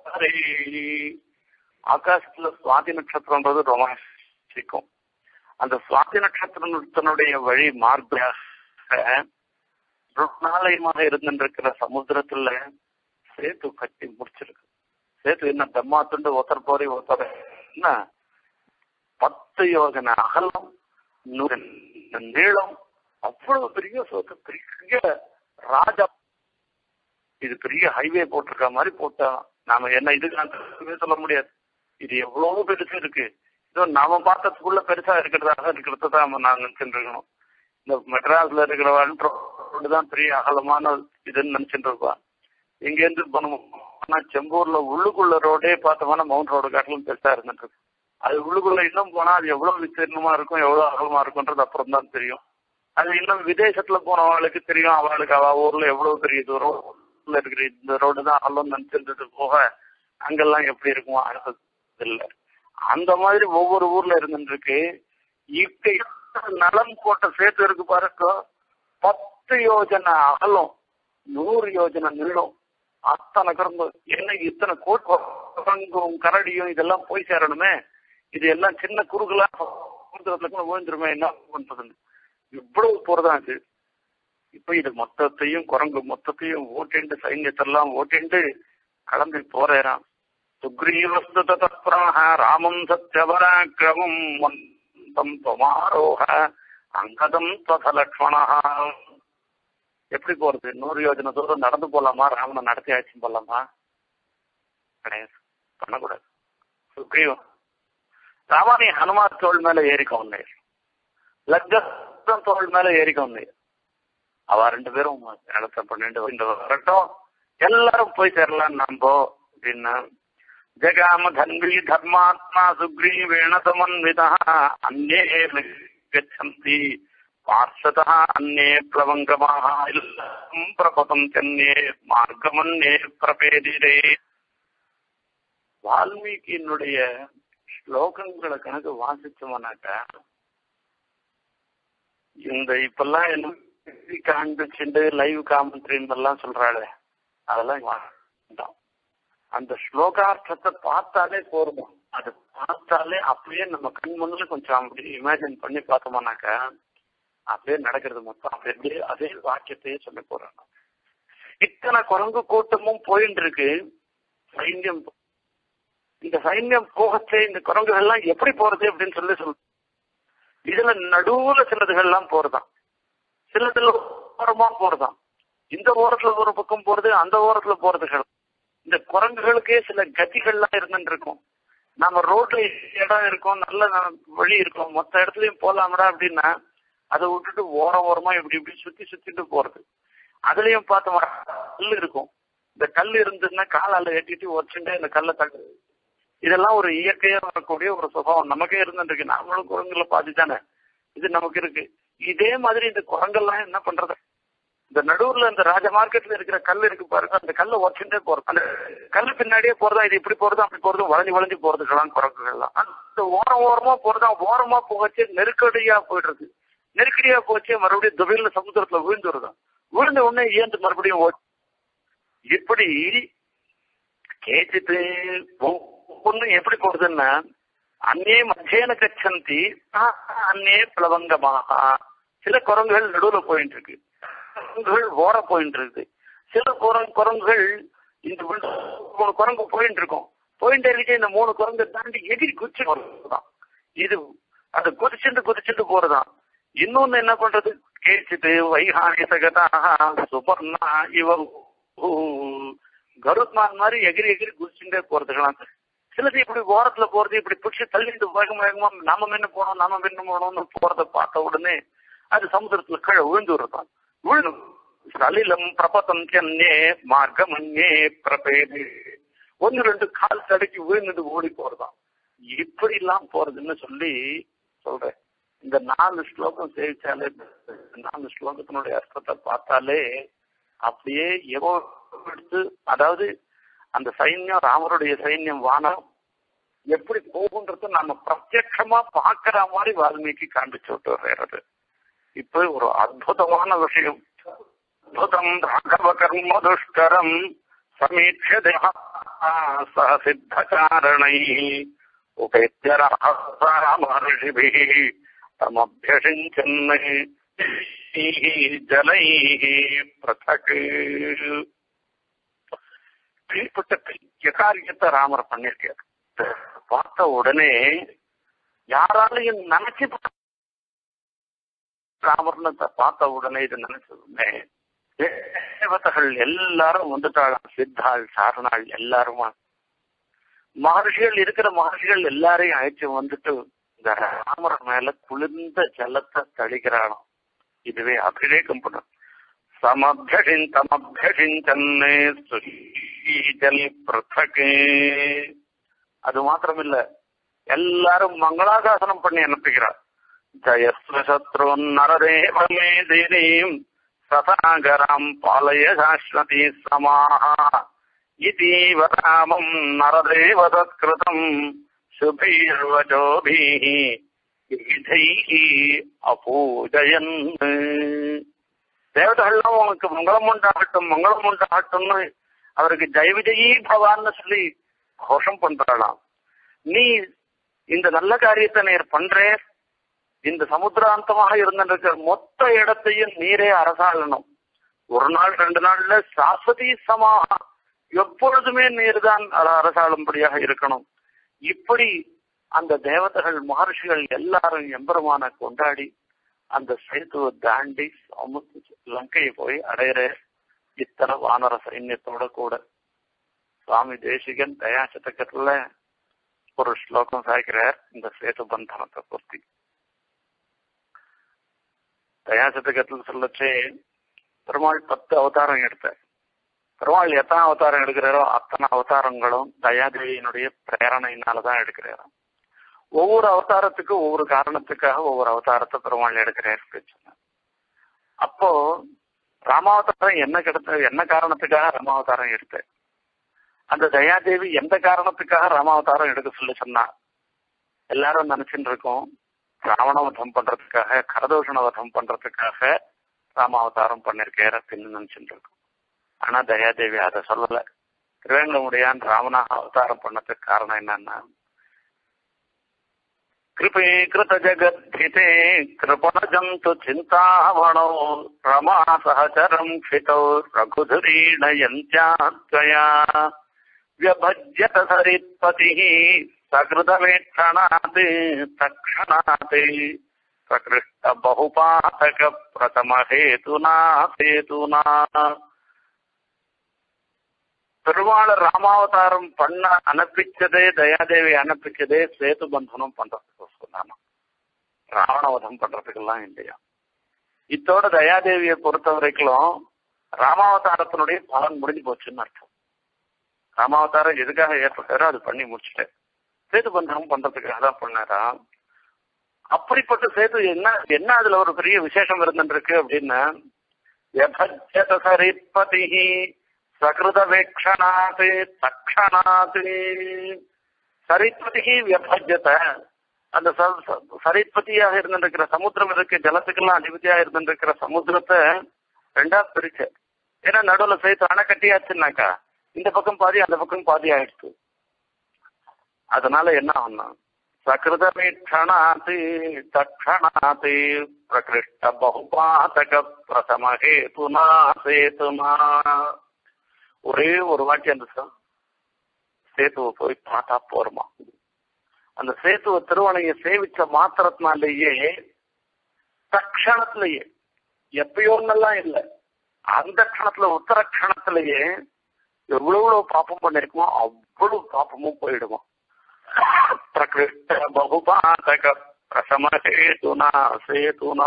ஆகாசத்துல சுவாதி நட்சத்திரம்ன்றது ரொம்ப சிக்கும் அந்த சுவாதி நட்சத்திரத்தினுடைய வழி மார்க்காக நாளையமாக இருந்திருக்கிற சமுத்திரத்துல சேத்து கட்டி முடிச்சிருக்கு சேத்து என்ன தம்மா துண்டு ஒருத்தர் போரி ஒருத்தர் என்ன பத்து யோஜனை அகலம் நூறு நீளம் அவ்வளவு பெரிய சோத்து பெரிய ராஜா இது பெரிய ஹைவே போட்டிருக்க மாதிரி போட்டா நாம என்ன இதுக்கு சொல்ல முடியாது இது எவ்வளவு பெருசு இருக்கு இதோ நாம பார்த்ததுக்குள்ள பெருசா இருக்கிறதாக இருக்கிறத தான் நான் நினைச்சுட்டு இருக்கணும் இந்த மெட்ராஸ்ல இருக்கிற ரோடு தான் பெரிய அகலமான இதுன்னு நினைச்சுட்டு இருப்பா இங்க இருந்து போனோம்னா செம்பூர்ல உள்ளுக்குள்ள ரோடே பார்த்தோம்னா மவுண்ட் ரோடு காட்டிலும் பெருசா இருந்துட்டு இருக்கு அது உள்ளுக்குள்ள இன்னும் போனா அது எவ்வளவு விஸ்தீர்ணமா இருக்கும் எவ்வளவு அகலமா இருக்கும்ன்றது அப்புறம் தான் தெரியும் அது இன்னும் விதேசத்துல போனவங்களுக்கு தெரியும் அவளுக்கு அவ ஊர்ல எவ்வளவு பெரிய தூரம் ஊர்ல இருக்கிற இந்த ரோடு தான் அகலம் நினைச்சிருந்தது போக அங்கெல்லாம் எப்படி இருக்கும் அடுத்தது இல்ல அந்த மாதிரி ஒவ்வொரு ஊர்ல இருந்துருக்கு இப்ப நலம் போட்ட சேத்து இருக்கு பாருங்க பத்து யோஜனை அகலம் நூறு யோஜனை நீளம் அத்தனை கறந்து என்ன இத்தனை கோட்டும் கரடியும் இதெல்லாம் போய் சேரணுமே இது எல்லாம் சின்ன குறுகலா சமுத்திரத்துல கூட விழுந்துருமே என்ன பண்றதுன்னு இவ்வளவு போறதா இது இப்ப இது மொத்தத்தையும் குரங்கு மொத்தத்தையும் ஓட்டிண்டு சைன்யத்தெல்லாம் ஓட்டிண்டு கிளம்பி போறேறான் சுக்ரீவஸ்துதப்ராக ராமம் சத்யபராக்கிரமம் வந்தம் தொமாரோக அங்கதம் தத லக்ஷ்மணா எப்படி போறது நூறு யோஜனை தூரம் நடந்து போலாமா ராமனை நடத்தி ஆச்சு போலாமா கிடையாது பண்ணக்கூடாது சுக்ரீவம் ராமனை ஹனுமார் தோல் மேல ஏறிக்க உன்னே லக்னம் தோல் மேல ஏறிக்க உன்னே அவ ரெண்டு பேரும் இடத்த பண்ணிட்டு இந்த வரட்டும் எல்லாரும் போய் சேரலாம் நம்போ அப்படின்னா ஜகாம தன்வி தர்மாத்மா சுக்ரீவேண சமன்விதா அந்நே கச்சந்தி பார்ஷதः अन्ये प्लवङ्गमाः इल्लम् प्रपतन्त्यन्ये மார்க்கமன்னே பிரபேதிரே வால்மீகியினுடைய ஸ்லோகங்களை கணக்கு வாசிச்சோம்னாக்க இந்த இப்பெல்லாம் என்ன காண்பிச்சுண்டு லைவ் காமெண்ட்ரின்னு எல்லாம் சொல்றாளே அதெல்லாம் வேண்டாம் அந்த ஸ்லோகார்த்தத்தை பார்த்தாலே போருமா அது பார்த்தாலே அப்படியே நம்ம கண் முன்னில் கொஞ்சம் அப்படி இமேஜின் பண்ணி பார்த்தோம்னாக்க அப்படியே நடக்கிறது மொத்தம் அப்படியே அதே வாக்கியத்தையே சொல்ல போறாங்க இத்தனை குரங்கு கூட்டமும் போயிட்டு இருக்கு சைன்யம் இந்த சைன்யம் போகச்சே இந்த குரங்குகள்லாம் எப்படி போறது அப்படின்னு சொல்லி சொல் இதுல நடுவுல சிலதுகள்லாம் போறதாம் சிலதுல ஓரமா போறதாம் இந்த ஓரத்துல ஒரு பக்கம் போறது அந்த ஓரத்துல போறதுகள் இந்த குரங்குகளுக்கே சில கதிகள்லாம் இருந்துட்டு இருக்கும் நம்ம ரோட்ல இடம் இருக்கும் நல்ல வழி இருக்கும் மொத்த இடத்துலயும் போலாமடா அப்படின்னா அதை விட்டுட்டு ஓர ஓரமா இப்படி இப்படி சுத்தி சுத்திட்டு போறது அதுலயும் பார்த்தோம் கல் இருக்கும் இந்த கல் இருந்ததுன்னா காலால ஏட்டிட்டு வச்சுட்டே இந்த கல்லை தகு இதெல்லாம் ஒரு இயற்கையா வரக்கூடிய ஒரு சுபாவம் நமக்கே இருந்துருக்கு நாமளும் குரங்குல பாதி தானே இது நமக்கு இருக்கு இதே மாதிரி இந்த குரங்கெல்லாம் என்ன பண்றது இந்த நடுவுல இந்த ராஜ மார்க்கெட்ல இருக்கிற கல் இருக்கு பாருங்க அந்த கல்லை உடச்சுட்டே போறது அந்த கல்லு பின்னாடியே போறதா இது இப்படி போறது அப்படி போறது வளைஞ்சு வளைஞ்சு போறதுக்கெல்லாம் குரங்குகள்லாம் அந்த ஓரம் ஓரமா போறதா ஓரமா போகச்சு நெருக்கடியா போயிடுறது நெருக்கடியா போச்சு மறுபடியும் துபையில சமுத்திரத்துல விழுந்து வருதான் விழுந்த உடனே ஏந்து மறுபடியும் இப்படி கேச்சிட்டு ஒண்ணு எப்படி போறதுன்னா அன்னே மத்தியன கச்சந்தி அன்னே பிளவங்கமாக சில குரங்குகள் நடுவுல போயிட்டு இருக்கு குரங்குகள் ஓர போயிட்டு இருக்கு சில குரங்கு குரங்குகள் இந்த மூணு குரங்கு போயிட்டு இருக்கும் போயிட்டு இருக்கு இந்த மூணு குரங்கு தாண்டி எகிரி குச்சி போறதுதான் இது அது குதிச்சுட்டு குதிச்சுட்டு போறதான் இன்னொன்னு என்ன பண்றது கேச்சிட்டு வைகாணி சகதா சுபர்ணா இவ கருத்மான் மாதிரி எகிரி எகிரி குதிச்சுட்டே போறதுக்கலாம் சிலது இப்படி ஓரத்துல போறது இப்படி பிடிச்சி தள்ளிட்டு வேகம் வேகமா நாம மென்னு போனோம் நாம மென்னு போனோம்னு போறத பார்த்த உடனே அது சமுத்திரத்துல கீழே விழுந்து விடுறான் விழுந்து சலிலம் பிரபத்தம் சென்னே மார்க்கமன்னே பிரபேது ஒன்னு ரெண்டு கால் தடுக்கி விழுந்துட்டு ஓடி போறதாம் இப்படி எல்லாம் போறதுன்னு சொல்லி சொல்றேன் இந்த நாலு ஸ்லோகம் சேவிச்சாலே நாலு ஸ்லோகத்தினுடைய அர்த்தத்தை பார்த்தாலே அப்படியே எவோ எடுத்து அதாவது அந்த சைன்யம் ராமருடைய சைன்யம் வானம் எப்படி போகுன்றது நம்ம பிரத்யட்சமா பாக்குற மாதிரி வால்மீகி காண்பிச்சு விட்டு வர்றது இப்ப ஒரு அற்புதமான விஷயம் அற்புதம் ராகவ கர்ம துஷ்கரம் சமீட்ச சக சித்தகாரணை உபேத்திய ராமர்ஷிபி தமபியசிஞ்சன் ஜலை பிரதக் இப்படிப்பட்ட பெரிய காரியத்தை ராமர் பண்ணிருக்காரு பார்த்த உடனே யாராலையும் நினைச்சு ராமர்னு பார்த்த உடனே இது நினைச்சதுமே தேவதைகள் எல்லாரும் வந்துட்டாளாம் சித்தாள் சாரணாள் எல்லாருமா மகர்ஷிகள் இருக்கிற மகர்ஷிகள் எல்லாரையும் அழைச்சு வந்துட்டு இந்த ராமர் மேல குளிர்ந்த ஜலத்தை தளிக்கிறாளாம் இதுவே அபிஷேகம் பண்ணும் சமபியசிந்தமபியசிஞ்சன்னே சுஷீஜல் பிருத்தகே அது மாத்திரமில்ல எல்லாரும் மங்களாசாசனம் பண்ணி அனுப்புகிறார் ஜயஸ்வ சத்ரு நரதேவ மே தேவீம் சதாகரம் பாலய சாஸ்வதி சமாஹா இதீவ ராமம் நரதேவ தத்கிருதம் சுபீர்வச்சோபிः விதைः அபூஜயன் தேவதைகள்லாம் உனக்கு மங்களம் உண்டாகட்டும் மங்களம் உண்டாகட்டும்னு அவருக்கு ஜெய விஜயீ பவான்னு சொல்லி கோஷம் பண்றாளாம் நீ இந்த நல்ல காரியத்தை நீர் பண்றே இந்த சமுத்திராந்தமாக இருந்திருக்கிற மொத்த இடத்தையும் நீரே அரசாளணும் ஒரு நாள் ரெண்டு நாள்ல சாஸ்வதி சமாக எப்பொழுதுமே நீர் தான் அரசாளும்படியாக இருக்கணும் இப்படி அந்த தேவதைகள் மகர்ஷிகள் எல்லாரும் எம்பெருமான கொண்டாடி அந்த சேத்துவை தாண்டி லங்கையை போய் அடையிற இத்தனை வானர சைன்யத்தோட கூட சுவாமி தேசிகன் தயா சதக்கத்துல ஒரு ஸ்லோகம் சாய்க்கிறார் இந்த சேது பந்தனத்தை பொருத்தி தயா சதகத்தில் சொல்லச்சே பெருமாள் பத்து அவதாரம் எடுத்தார் பெருமாள் எத்தனை அவதாரம் எடுக்கிறாரோ அத்தனை அவதாரங்களும் தயாதேவியினுடைய பிரேரணையினாலதான் எடுக்கிறாராம் ஒவ்வொரு அவதாரத்துக்கும் ஒவ்வொரு காரணத்துக்காக ஒவ்வொரு அவதாரத்தை பெருமாள் எடுக்கிறார் அப்படின்னு சொன்னார் அப்போ ராமாவதாரம் என்ன கிடைத்த என்ன காரணத்துக்காக ராமாவதாரம் எடுத்தார் அந்த தயாதேவி எந்த காரணத்துக்காக ராமாவதாரம் எடுக்க சொல்லி சொன்னா எல்லாரும் நினைச்சுட்டு இருக்கோம் ராவண வதம் பண்றதுக்காக கரதோஷண வதம் பண்றதுக்காக ராமாவதாரம் பண்ணிருக்காரு அப்படின்னு நினைச்சுட்டு இருக்கோம் ஆனா தயாதேவி அதை சொல்லல திருவேங்கடமுடியான் ராமனாக அவதாரம் பண்ணதுக்கு காரணம் என்னன்னா कृपे कृतजगद्धिते कृपणजन्तु चिन्तावणौ रमा सहचरम् क्षितौ रघुधुरीणयन्त्यात्वया व्यभज्यत सरित्पतिः सकृतवेक्षणात् तक्षणात् प्रकृष्ट बहुपातक प्रथमहेतुना हेतुना பெருமாள் ராமாவதாரம் பண்ண அனுப்பிச்சதே தயாதேவி அனுப்பிச்சதே சேது பந்தனம் பண்றதுக்கு சொன்னாமா ராவணவதம் பண்றதுக்கெல்லாம் இல்லையா இத்தோட தயாதேவியை பொறுத்த வரைக்கும் ராமாவதாரத்தினுடைய பலன் முடிஞ்சு போச்சுன்னு அர்த்தம் ராமாவதாரம் எதுக்காக ஏற்பட்டாரோ அது பண்ணி முடிச்சுட்டேன் சேது பந்தனம் பண்றதுக்காக தான் பண்ணாரா அப்படிப்பட்ட சேது என்ன என்ன அதுல ஒரு பெரிய விசேஷம் இருந்துருக்கு அப்படின்னா சரிப்பதி சகிருதவேக்ஷணாத் தக்ஷணாத் சரித்பதி வியபஜத அந்த சரித்பதியாக இருந்திருக்கிற சமுத்திரம் இருக்கு ஜலத்துக்கெல்லாம் அதிபதியாக இருந்திருக்கிற சமுத்திரத்தை ரெண்டா பிரிச்ச ஏன்னா நடுவில் சேர்த்து அணை கட்டியாச்சுன்னாக்கா இந்த பக்கம் பாதி அந்த பக்கம் பாதி ஆயிடுச்சு அதனால என்ன ஆகும்னா சகிருதவீட்சணாத் தக்ஷணாத் பிரகிருஷ்ட பகுபாதக பிரசமஹே துனா சேதுனா ஒரே ஒரு வாட்டி அந்த சேத்துவை போய் பார்த்தா போருமா அந்த சேத்துவ திருவணைய சேவிச்ச மாத்திரத்தினாலேயே தக்ஷணத்திலேயே எப்பயோன்னெல்லாம் இல்லை அந்த க்ஷணத்துல உத்தர க்ஷணத்திலேயே எவ்வளவு எவ்வளவு பாப்பம் பண்ணிருக்குமோ அவ்வளவு பாப்பமும் போயிடுமா பிரகிருஷ்ட பகுபாதக பிரசமஹேதுனா சேதுனா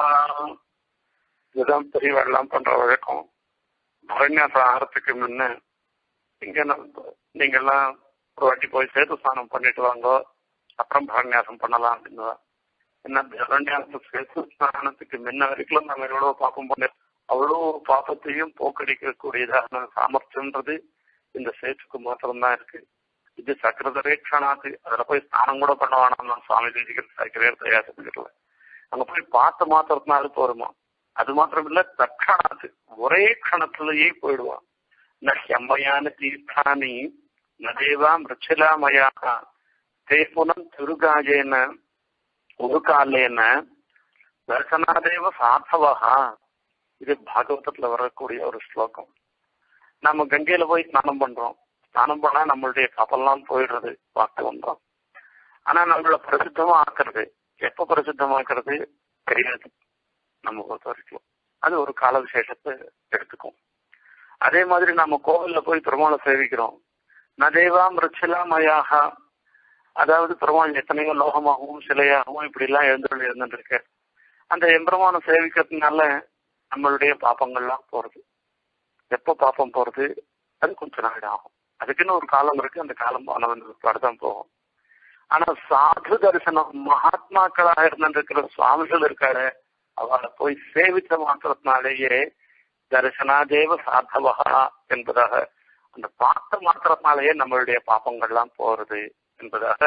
இதுதான் பெரியவெல்லாம் பண்ற வழக்கம் பரண்யாசம் ஆகிறதுக்கு முன்ன இங்க நீங்கெல்லாம் ஒரு வாட்டி போய் சேது ஸ்நானம் பண்ணிட்டு வாங்க அப்புறம் பரண்யாசம் பண்ணலாம் அப்படின்னு என்ன பரண்யாசம் சேது ஸ்நானத்துக்கு முன்ன வரைக்கும் நம்ம எவ்வளவு பாப்பம் பண்ண அவ்வளோ பாப்பத்தையும் போக்கடிக்கக்கூடியதான சாமர்த்தியன்றது இந்த சேத்துக்கு மாத்திரம்தான் இருக்கு இது சக்கரதரேட்சணாத்து அதுல போய் ஸ்நானம் கூட பண்ண வேணாம் சுவாமி தேசிகர் சக்கரையர் தயாரிச்சுக்கல அங்க போய் பார்த்து மாத்திரத்தினாலும் போருமா அது மாத்திரம் இல்ல தட்சணாத்து ஒரே க்ஷணத்திலேயே போயிடுவான் ந செம்மையான தீர்த்தானி நதேவா மிருச்சிலாமயா தே புனம் திருகாஜேன ஒரு காலேன தர்சனாதேவ சாத்தவகா இது பாகவதத்துல வரக்கூடிய ஒரு ஸ்லோகம் நம்ம கங்கையில போய் ஸ்நானம் பண்றோம் ஸ்நானம் பண்ணா நம்மளுடைய கப்பல்லாம் போயிடுறது பார்த்து வந்தோம் ஆனா நம்மள பிரசித்தமா ஆக்குறது எப்ப பிரசித்தமாக்குறது தெரியாது நம்ம பொறுத்த வரைக்கும் அது ஒரு கால விசேஷத்தை எடுத்துக்கும் அதே மாதிரி நம்ம கோவில்ல போய் பெருமாளை சேவிக்கிறோம் நதேவா மிருச்சிலா மயாக அதாவது பெருமாள் எத்தனையோ லோகமாகவும் சிலையாகவும் இப்படி எல்லாம் எழுந்து இருந்துட்டு இருக்கு அந்த எம்பெருமானை சேவிக்கிறதுனால நம்மளுடைய பாப்பங்கள்லாம் போறது எப்ப பாப்பம் போறது அது கொஞ்ச நாள் ஆகும் அதுக்குன்னு ஒரு காலம் இருக்கு அந்த காலம் ஆனவன் தான் போகும் ஆனா சாது தரிசனம் மகாத்மாக்களாக இருந்திருக்கிற சுவாமிகள் இருக்காரு அவளை போய் சேவித்த மாத்திரத்தினாலேயே தரிசனாதேவ சாதவகா என்பதாக அந்த பார்த்த மாத்திரத்தினாலேயே நம்மளுடைய பாப்பங்கள்லாம் போறது என்பதாக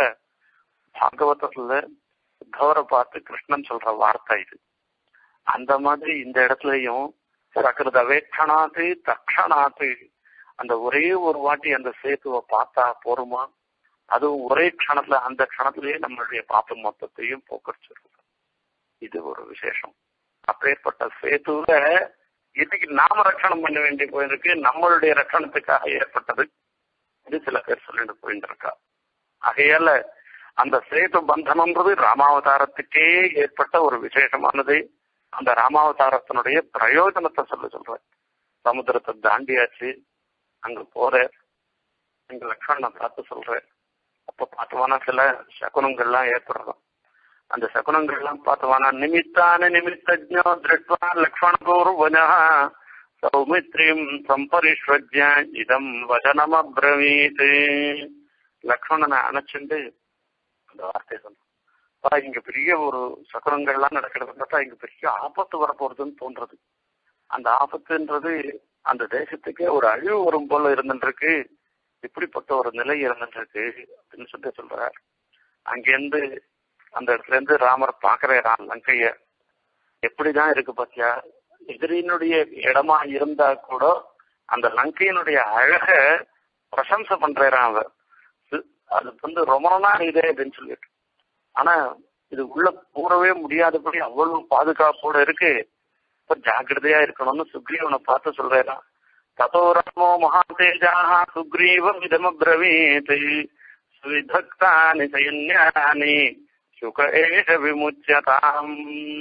பாகவதத்துல உத்தவரை பார்த்து கிருஷ்ணன் சொல்ற வார்த்தை இது அந்த மாதிரி இந்த இடத்துலயும் சக்கரத வேட்சணாத்து தக்ஷணாத்து அந்த ஒரே ஒரு வாட்டி அந்த சேத்துவை பார்த்தா போருமா அதுவும் ஒரே க்ஷணத்துல அந்த க்ஷணத்திலேயே நம்மளுடைய பாப்பம் மொத்தத்தையும் போக்கடிச்சிருக்கு இது ஒரு விசேஷம் அப்பேற்பட்ட சேத்துவில இன்னைக்கு நாம ரட்சணம் பண்ண வேண்டிய போயிருக்கு நம்மளுடைய ரட்சணத்துக்காக ஏற்பட்டது இது சில பேர் சொல்லிட்டு போயிட்டு இருக்கா ஆகையால அந்த சேது பந்தனம்ன்றது ராமாவதாரத்துக்கே ஏற்பட்ட ஒரு விசேஷமானது அந்த ராமாவதாரத்தினுடைய பிரயோஜனத்தை சொல்ல சொல்றேன் சமுத்திரத்தை தாண்டியாச்சு அங்க போற அங்க லக்ஷ்மணனை பார்த்து சொல்றேன் அப்ப பார்த்தோம்னா சில சகுனங்கள்லாம் ஏற்படுறோம் அந்த சகுனங்கள்லாம் பார்த்தோம்னா நிமித்தான நிமித்தஜோ திருட்வா லக்ஷ்மண பூர்வஜா சௌமித்ரியும் சம்பரிஷ்வஜ இதம் வசனம் அப்ரவீத் லக்ஷ்மணனை அணைச்சுண்டு அந்த வார்த்தையை சொன்னான் அப்பா இங்க பெரிய ஒரு சகுனங்கள்லாம் நடக்கிறது பார்த்தா இங்க பெரிய ஆபத்து வரப்போறதுன்னு தோன்றது அந்த ஆபத்துன்றது அந்த தேசத்துக்கே ஒரு அழிவு வரும் போல இருந்துருக்கு இப்படிப்பட்ட ஒரு நிலை இருந்துருக்கு அப்படின்னு சொல்லிட்டு சொல்றார் அங்கிருந்து அந்த இடத்துல இருந்து ராமர் பாக்குறான் லங்கைய எப்படிதான் இருக்கு பாத்தியா எதிரியினுடைய இடமா இருந்தா கூட அந்த லங்கையினுடைய அழக பிரசம்சை பண்றான் அவன் அது வந்து ரொம்ப நாள் இதே அப்படின்னு சொல்லிட்டு ஆனா இது உள்ள கூறவே முடியாதபடி அவ்வளவு பாதுகாப்போட இருக்கு இப்ப ஜாக்கிரதையா இருக்கணும்னு சுக்ரீவனை பார்த்து சொல்றான் ததோ ராமோ மகாதேஜாக சுக்ரீவம் இதமப்ரவீத் சுவிதக்தானி சைன்யானி சுக ஏஷ விமுச்சியதாம்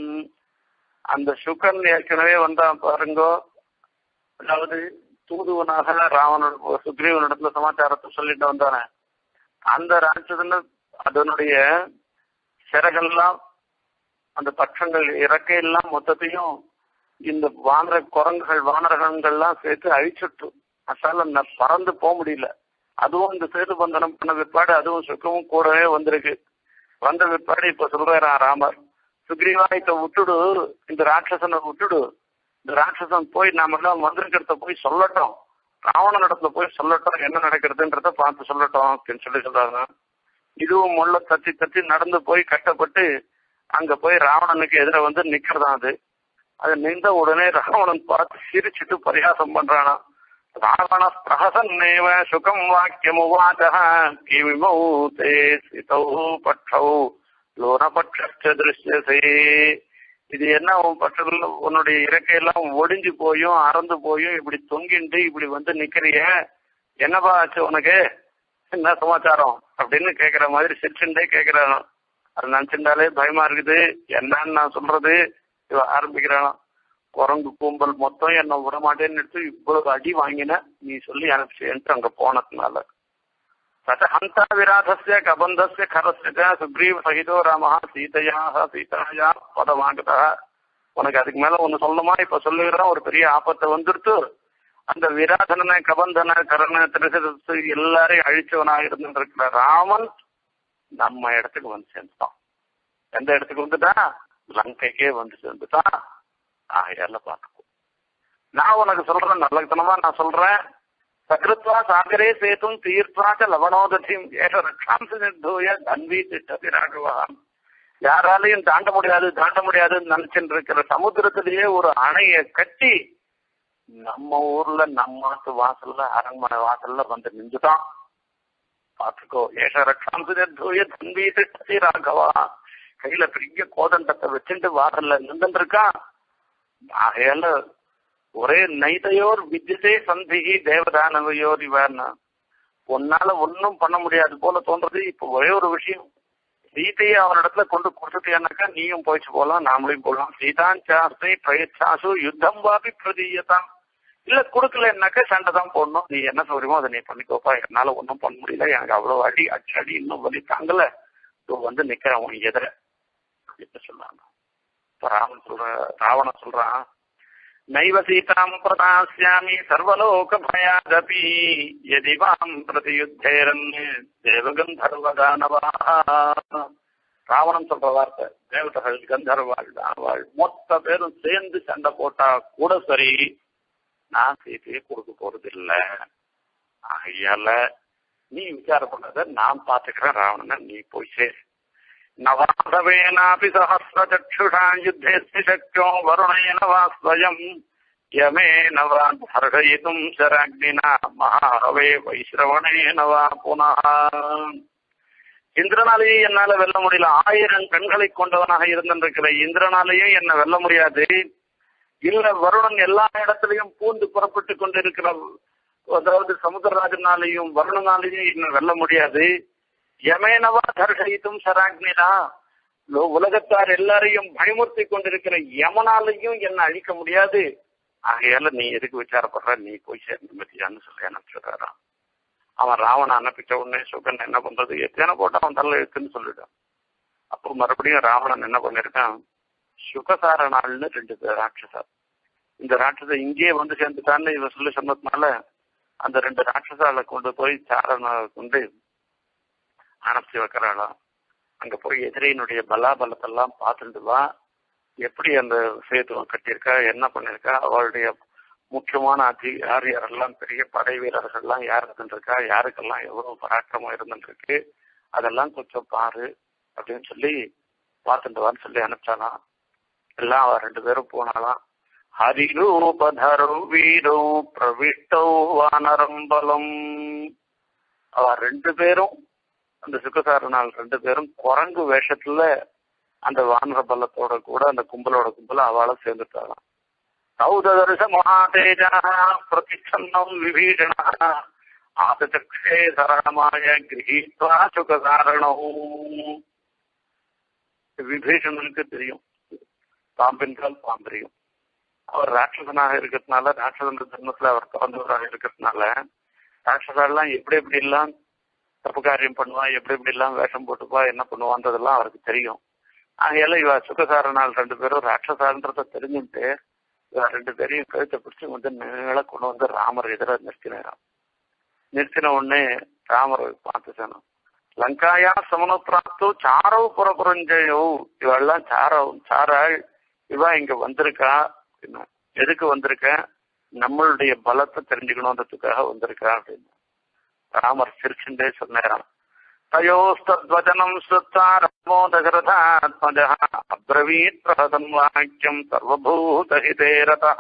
அந்த சுகன் ஏற்கனவே வந்தா பாருங்கோ அதாவது தூதுவனாக ராவண சுக்ரீவனிடத்துல சமாச்சாரத்தை சொல்லிட்டு வந்தானே அந்த ராட்சதன் அதனுடைய சிறகெல்லாம் அந்த பட்சங்கள் இறக்கையெல்லாம் மொத்தத்தையும் இந்த வானர குரங்குகள் வானரகங்கள்லாம் சேர்த்து அழிச்சுட்டு அசால பறந்து போக முடியல அதுவும் இந்த சேது பந்தனம் பண்ண பிற்பாடு அதுவும் சுக்கமும் கூடவே வந்திருக்கு வந்த பிற்பாடு இப்ப சொல்றாராம் ராமர் சுக்ரீவா இப்ப விட்டுடு இந்த ராட்சசனை விட்டுடு இந்த ராட்சசன் போய் நாம எல்லாம் வந்திருக்கிறத போய் சொல்லட்டும் ராவணன் இடத்துல போய் சொல்லட்டும் என்ன நடக்கிறதுன்றத பார்த்து சொல்லட்டும் அப்படின்னு சொல்லி சொல்றாங்க இதுவும் முள்ள தத்தி தத்தி நடந்து போய் கட்டப்பட்டு அங்க போய் ராவணனுக்கு எதிர வந்து நிக்கிறதா அது அது நின்ற உடனே ராவணன் பார்த்து சிரிச்சுட்டு பரிகாசம் பண்றானா ராவண பிரஹசன்னேவ சுகம் வாக்கியம் உவாச்ச கிமிமௌ தே சிதௌ பட்சௌ லோனபட்ச திருஷ்யசே இது என்ன உன் பட்சத்துல உன்னுடைய இறக்கையெல்லாம் ஒடிஞ்சு போயும் அறந்து போயும் இப்படி தொங்கிண்டு இப்படி வந்து நிக்கிறிய என்னப்பா ஆச்சு உனக்கு என்ன சமாச்சாரம் அப்படின்னு கேக்குற மாதிரி சிரிச்சுண்டே கேக்குறான் அது நினைச்சுட்டாலே பயமா இருக்குது என்னன்னு நான் சொல்றது இவ ஆரம்பிக்கிறானா குரங்கு கூம்பல் மொத்தம் என்ன விட மாட்டேன்னு எடுத்து இவ்வளவு அடி வாங்கின நீ சொல்லி அனுப்பிச்சேன்ட்டு அங்க போனதுனால தத ஹந்தா விராதஸ்ய கபந்தஸ்ய கரஸ்ய சுக்ரீவ சகிதோ ராம சீதையாக சீதாயா பதமாகதா உனக்கு அதுக்கு மேல ஒண்ணு சொல்லணுமா இப்ப சொல்லுகிறோம் ஒரு பெரிய ஆபத்தை வந்துடுத்து அந்த விராதன கபந்தன கரண திருசத்து எல்லாரையும் அழிச்சவனாக இருந்துருக்கிற ராமன் நம்ம இடத்துக்கு வந்து சேர்ந்துட்டான் எந்த இடத்துக்கு வந்துட்டான் லங்கைக்கே வந்து சேர்ந்துட்டான் ஆகையால பார்த்துக்கோ நான் உனக்கு சொல்றேன் நல்லத்தனமா நான் சொல்றேன் சகிருத்வா சாகரே சேத்தும் தீர்த்வாச்ச லவணோததியும் ஏக ரட்சாம்ச நிர்தூய தன்வி திட்டதி ராகவான் யாராலையும் தாண்ட முடியாது தாண்ட முடியாதுன்னு நினைச்சுட்டு இருக்கிற சமுத்திரத்திலேயே ஒரு அணைய கட்டி நம்ம ஊர்ல நம்ம வாசல்ல அரண்மனை வாசல்ல வந்து நின்றுதான் பாத்துக்கோ ஏஷ ரட்சாம்ச நிர்தூய தன்வி திட்டதி ராகவா கையில பெரிய கோதண்டத்தை வச்சுட்டு வாசல்ல நின்று இருக்கான் ஆகையால ஒரே நைதையோர் வித்தியதே சந்திகி தேவதானவையோர் இவன் உன்னால ஒன்னும் பண்ண முடியாது போல தோன்றது இப்ப ஒரே ஒரு விஷயம் சீதையை அவனிடத்துல கொண்டு கொடுத்துட்டேனாக்கா நீயும் போயிச்சு போலாம் நாமளையும் போகலாம் சீதான் சாஸ்தை பிரயச்சாசு யுத்தம் வாபி பிரதீயதான் இல்ல கொடுக்கலன்னாக்கா சண்டை தான் போடணும் நீ என்ன சௌரியமோ அதை நீ பண்ணிக்கோப்பா என்னால ஒன்றும் பண்ண முடியல எனக்கு அவ்வளவு அடி அடி அடி இன்னும் வலி தாங்கல வந்து நிக்கிறேன் உன் எதிர அப்படின்னு சொன்னாங்க இப்ப ராவன் சொல்ற ராவணன் சொல்றான் நைவ சீதாம் பிரதாஸ்யாமி சர்வலோக பயாதபி எதி மாம் பிரதியுத்தேரன் தேவகந்தர்வதானவா ராவணன் சொல்ற வார்த்தை தேவதர்கள் கந்தர்வாள் தானவாள் மொத்த பேரும் சேர்ந்து சண்டை போட்டா கூட சரி நான் சீத்தையை கொடுக்க போறது இல்ல ஆகையால நீ விசாரப்பட்டத நான் பாத்துக்கிறேன் ராவணனை நீ போய் சேர் நவாதவேனாபி சஹசிரச்சக்ஷுஷா யுத்தேஸ்மி சக்யோ வருணேன வா ஸ்வயம் யமேன வா ஹர்ஷயிதும் சராக்னினா மகாஹவே வைஸ்ரவணேன வா புனः இந்திரனாலேயே என்னால வெல்ல முடியல ஆயிரம் கண்களை கொண்டவனாக இருந்திருக்கிற இந்திரனாலேயே என்ன வெல்ல முடியாது இல்ல வருணன் எல்லா இடத்துலயும் பூந்து புறப்பட்டு கொண்டிருக்கிற அதாவது சமுத்திரராஜனாலையும் வருணனாலையும் என்ன வெல்ல முடியாது யமேனவா தர்ஷயித்தும் சராக்னினா உலகத்தார் எல்லாரையும் பயமுறுத்தி கொண்டிருக்கிற யமனாலையும் என்ன அழிக்க முடியாது ஆகையால நீ எதுக்கு விசாரப்படுற நீ போய் சேர்ந்து மதியான்னு சொல்லி அனுப்பிச்சுடுறாராம் அவன் ராவண அனுப்பிச்ச உடனே சுகன் என்ன பண்றது எத்தனை போட்டு அவன் தள்ள இருக்குன்னு சொல்லிட்டான் அப்போ மறுபடியும் ராவணன் என்ன பண்ணிருக்கான் சுகசாரணாள்னு ரெண்டு பேர் ராட்சசர் இந்த ராட்சச இங்கேயே வந்து சேர்ந்துட்டான்னு இவன் சொல்லி சொன்னதுனால அந்த ரெண்டு ராட்சசால கொண்டு போய் சாரண கொண்டு அனுப்பிச்சு வைக்கிறாளாம் அங்க போய் எதிரியினுடைய பலாபலத்தெல்லாம் பார்த்துட்டு வா எப்படி அந்த சேத்துவம் கட்டியிருக்கா என்ன பண்ணிருக்கா அவளுடைய முக்கியமான அதிகாரியார் எல்லாம் பெரிய படை வீரர்கள்லாம் யார் இருந்துருக்கா யாருக்கெல்லாம் எவ்வளவு பராக்கிரமம் இருந்துருக்கு அதெல்லாம் கொஞ்சம் பாரு அப்படின்னு சொல்லி பார்த்துட்டு வான்னு சொல்லி அனுப்பிச்சாலாம் எல்லாம் அவ ரெண்டு பேரும் போனாலாம் ஹரிரூபதரோ வீரோ பிரவிஷ்டோ வானரம்பலம் அவ ரெண்டு பேரும் அந்த சுக்கசாரனால் ரெண்டு பேரும் குரங்கு வேஷத்துல அந்த வானர பலத்தோட கூட அந்த கும்பலோட கும்பல அவளை சேர்ந்துட்டாளாம் சௌததர்ஷ மகாதேஜா பிரதிச்சன்னம் விபீஷணா ஆசச்சக்ஷே சரணமாய கிரகீத்வா சுகசாரணம் விபீஷணனுக்கு தெரியும் பாம்பென்றால் பாம்பரியும் அவர் ராட்சசனாக இருக்கிறதுனால ராட்சசன்ற ஜென்மத்துல அவர் பிறந்தவராக இருக்கிறதுனால ராட்சசாலாம் எப்படி எப்படி எல்லாம் தப்பு காரியம் பண்ணுவா எப்படி எப்படி எல்லாம் வேஷம் போட்டுப்பா என்ன பண்ணுவான்றதெல்லாம் அவருக்கு தெரியும் ஆகையால இவ சுகசாரனால் ரெண்டு பேரும் ராட்சசான்றத தெரிஞ்சுட்டு இவ ரெண்டு பேரையும் கழுத்தை பிடிச்சு வந்து நீள கொண்டு வந்து ராமர் எதிர நிறுத்தினாராம் நிறுத்தின உடனே ராமர் பார்த்து சொன்னோம் லங்காயா சமண பிராப்தோ சாரவு புறப்புறஞ்சயோ இவெல்லாம் சாரவ் சாராள் இவ இங்க வந்திருக்கா அப்படின்னா எதுக்கு வந்திருக்க நம்மளுடைய பலத்தை தெரிஞ்சுக்கணுன்றதுக்காக வந்திருக்கா அப்படின்னு ராமர் சிரிச்சுட்டே சொன்னாராம் தயோஸ்தத்வச்சனம் ஸ்ருத்வா ரமோதகரதாத்மஜ அப்ரவீத் பிரகதம் வாக்கியம் சர்வபூதஹிதே ரதா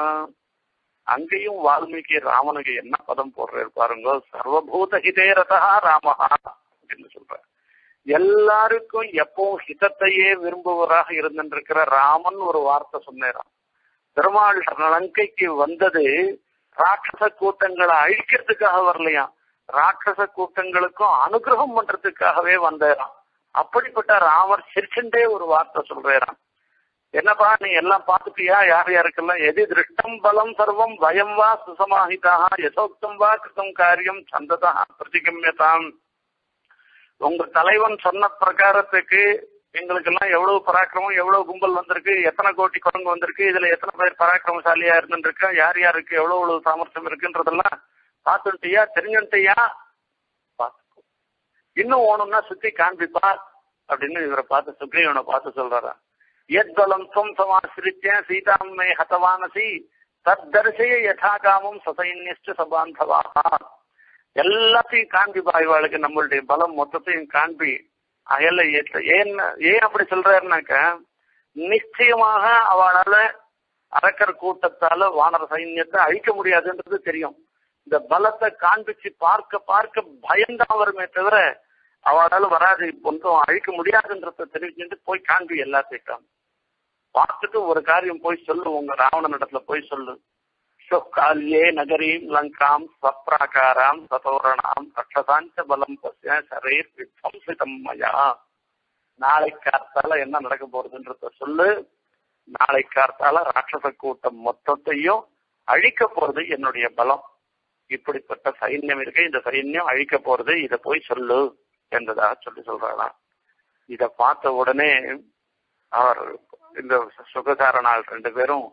அங்கேயும் வால்மீகி ராமனுக்கு என்ன பதம் போடுறாரு பாருங்க சர்வபூதஹிதே ரதா ராமஹா அப்படின்னு சொல்ற எல்லாருக்கும் எப்பவும் ஹிதத்தையே விரும்புவராக இருந்திருக்கிற ராமன் ஒரு வார்த்தை சொன்னாராம் பெருமாள் லங்கைக்கு வந்தது ராட்சச கூட்டங்களை அழிக்கிறதுக்காக வரலையாம் ராட்சச கூட்டங்களுக்கும் அனுகிரகம் பண்றதுக்காகவே வந்தாராம் அப்படிப்பட்ட ராமர் சிரிச்சுண்டே ஒரு வார்த்தை சொல்றாராம் என்னப்பா நீ எல்லாம் பார்த்துட்டியா யார் யாருக்கெல்லாம் எது திருஷ்டம் பலம் சர்வம் பயம் வா சுசமாஹிதாக யசோக்தம் வா கிருதம் காரியம் சந்ததா பிரதிகமியதாம் உங்க தலைவன் சொன்ன பிரகாரத்துக்கு எங்களுக்கெல்லாம் எவ்வளவு பராக்கிரமம் எவ்வளவு கும்பல் வந்திருக்கு எத்தனை கோடி குரங்கு வந்திருக்கு இதுல எத்தனை பேர் பராக்கிரமசாலியா இருந்துருக்கா யார் யாருக்கு எவ்வளவு எவ்வளவு சாமர்த்தியம் இருக்குன்றதெல்லாம் பார்த்துட்டியா தெரிஞ்சுட்டியா பார்த்துக்கோ இன்னும் ஓணும்னா சுத்தி காண்பிப்பா அப்படின்னு இவரை பார்த்து சுக்ரீவனை பார்த்து சொல்றாரா எத்பலம் துவம் சமாசிரித்திய சீதாம்மை ஹதவானசி தத்தரிசைய யதாகாமம் சசைன்யஸ்ட சபாந்தவா எல்லாத்தையும் காண்பிப்பா இவாளுக்கு நம்மளுடைய பலம் மொத்தத்தையும் காண்பி அயல்ல ஏன் ஏன் அப்படி சொல்றாருனாக்க நிச்சயமாக அவளால அரக்கர் கூட்டத்தால வானர சைன்யத்தை அழிக்க முடியாதுன்றது தெரியும் இந்த பலத்தை காண்பிச்சு பார்க்க பார்க்க பயந்தான் வருமே தவிர அவளால வராது ஒன்றும் அழிக்க முடியாதுன்றத தெரிவிச்சுட்டு போய் காண்பி எல்லாத்தையும் பார்த்துட்டு ஒரு காரியம் போய் சொல்லு உங்க ராவணன் இடத்துல போய் சொல்லு காலியே நகரீம் லங்காம் சப்ராகாராம் சதோரணாம் ரட்சசாஞ்ச பலம் பசிய சரீர் வித்வம்சிதம் மயா நாளை காத்தால என்ன நடக்க போறதுன்றத சொல்லு நாளை காத்தால ராட்சச கூட்டம் மொத்தத்தையும் அழிக்க போறது என்னுடைய பலம் இப்படிப்பட்ட சைன்யம் இருக்கு இந்த சைன்யம் அழிக்க போறது இத போய் சொல்லு என்பதாக சொல்லி சொல்றாராம் இத பார்த்த உடனே அவர் இந்த சுககாரனால் ரெண்டு பேரும்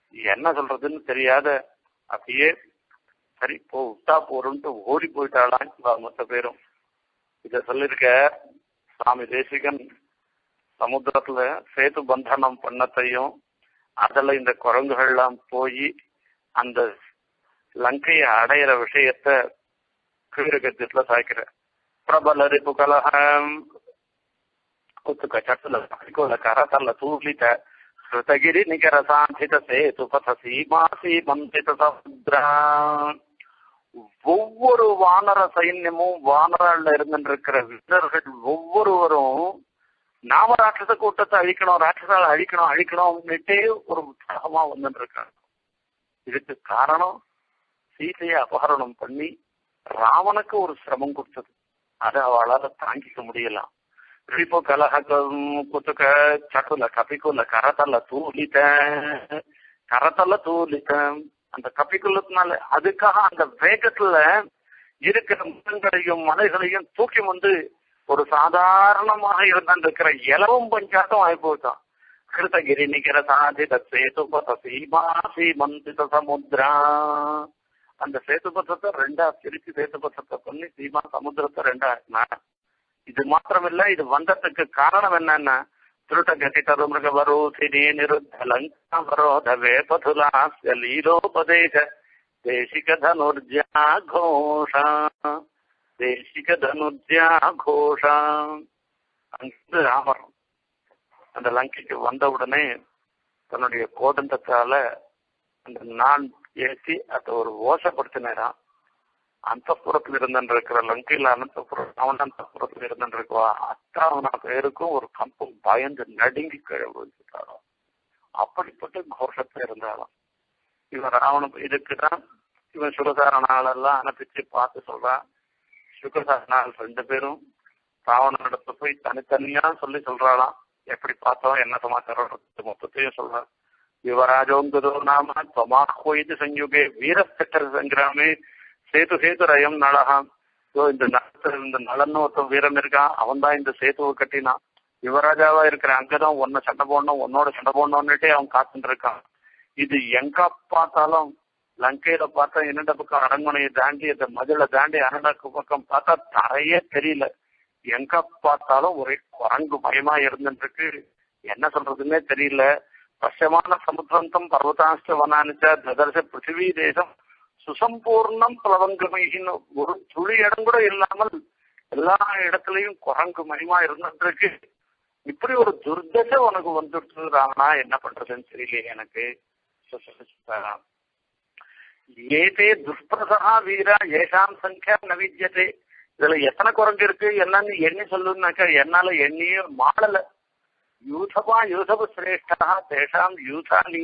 என்ன சொல்றதுன்னு தெரியாத அப்படியே சரி போ விட்டா போறோம்ட்டு ஓடி போயிட்டாளாம் இவ மொத்த பேரும் இத சொல்லிருக்க சுவாமி தேசிகன் சமுத்திரத்துல சேது பந்தனம் பண்ணத்தையும் அதுல இந்த குரங்குகள்லாம் போய் அந்த லங்கையை அடையிற விஷயத்த கீழகத்தியத்துல சாய்க்கிற பிரபல ரிப்பு கலகம் ಕುತ್ತುಕ ಚಟ್ಟಲ ಕೋಲ ಕರತಲ್ಲ ತೂರ್ಲಿತ ಶ್ರುತಗಿರಿ ನಿಕರ ಸಾಂಧಿತ ಸೇತು ಪಥ ಸೀಮಾ ಸೀಮಂತಿತ சமுத்ர ஒவ்வொரு வானர சைன்யமும் வானரால இருந்திருக்கிற வீரர்கள் ஒவ்வொருவரும் நாம ராட்சச கூட்டத்தை அழிக்கணும் ராட்சசால அழிக்கணும் அழிக்கணும்னுட்டே ஒரு உற்சாகமா வந்துட்டு இருக்காங்க இதுக்கு காரணம் சீதையை அபகரணம் பண்ணி ராவனுக்கு ஒரு சிரமம் கொடுத்தது அதை அவளால தாங்கிக்க முடியலாம் ரிப்பு கலகம் குத்துக்க சட்டுல கபிக்குல கரத்தல்ல தூளித்த கரத்தல்ல தூளித்த அந்த கபிக்குள்ளத்தினால அதுக்காக அந்த வேகத்துல இருக்கிற மரங்களையும் மலைகளையும் தூக்கி வந்து ஒரு சாதாரணமாக இருந்திருக்கிற இலவும் பஞ்சாட்டம் ஆகி போச்சான் கிருத்தகிரி நிகிர சாதித சேதுபத சீமா சீமந்தித சமுத்ரா அந்த சேதுபதத்தை ரெண்டா பிரிச்சு சேதுபதத்தை பண்ணி சீமா சமுத்திரத்தை ரெண்டா ஆக்கினார் இது மாத்திரமில்ல இது வந்ததுக்கு காரணம் என்னன்னா திருட்ட கட்டிட்டது மிருகவரோசினி நிருத்த லங்காவரோத வேபதுலாஸ்ய லீலோபதேச தேசிக தனுர்ஜா கோஷா தேசிக தனுர்ஜா கோஷா அங்கிருந்து ராமர் அந்த லங்கைக்கு வந்த உடனே தன்னுடைய கோதண்டத்தால அந்த நான் ஏற்றி அதை ஒரு ஓசப்படுத்தினாராம் அந்தப்புறத்தில் இருந்திருக்கிற லங்கையில் அனந்தபுரம் அவன் அந்தப்புறத்தில் இருந்திருக்குவா அத்தாவனா பேருக்கும் ஒரு கம்பம் பயந்து நடுங்கி கீழே விழுந்துட்டாராம் அப்படிப்பட்ட கோஷத்துல இருந்தாலும் இவன் ராவண இதுக்குதான் இவன் சுகசாரணாலெல்லாம் அனுப்பிச்சு பார்த்து சொல்றான் சுகசாரணால் ரெண்டு பேரும் ராவணனிடத்துல போய் தனித்தனியா சொல்லி சொல்றாளாம் எப்படி பார்த்தோம் என்ன சமாச்சாரம் மொத்தத்தையும் சொல்றான் யுவராஜோங்கதோ நாம தொமாஹ்வோயிது சஞ்யுகே வீரஸ்தர் சங்கிராமே சேது சேது ரயம் நலகாம் ஸோ இந்த நலத்துல இந்த நலன்னு ஒருத்தன் வீரன் இருக்கான் அவன் தான் இந்த சேத்துவை கட்டினான் யுவராஜாவா இருக்கிற அங்கதான் ஒன்ன சண்டை போடணும் உன்னோட சண்டை போடணும்னுட்டே அவன் காத்துட்டு இருக்கான் இது எங்க பார்த்தாலும் லங்கையில பார்த்தா என்னென்ன பக்கம் அரண்மனையை தாண்டி அந்த மதுளை தாண்டி அரண்மனை பக்கம் பார்த்தா தரையே தெரியல எங்க பார்த்தாலும் ஒரே குரங்கு பயமா இருந்துருக்கு என்ன சொல்றதுன்னே தெரியல பஷ்யமான சமுத்திரந்தம் பர்வதாஷ்ட வனானிச்ச ததர்ச பிருத்திவி தேசம் சுசம்பூர்ணம் பிளவங்கமைகின்னு ஒரு துளி இடம் கூட இல்லாமல் எல்லா இடத்துலயும் குரங்கு மயமா இருந்துருக்கு இப்படி ஒரு துர்தசை உனக்கு வந்துட்டு ராவணா என்ன பண்றதுன்னு தெரியலையே எனக்கு ஏதே துஷ்பிரசகா வீரா ஏஷாம் சங்கியா நவிஜ்யதே இதுல எத்தனை குரங்கு இருக்கு என்னன்னு எண்ணி சொல்லுனாக்கா என்னால எண்ணியே மாடல யூசபா யூசப சிரேஷ்டா தேஷாம் யூசானி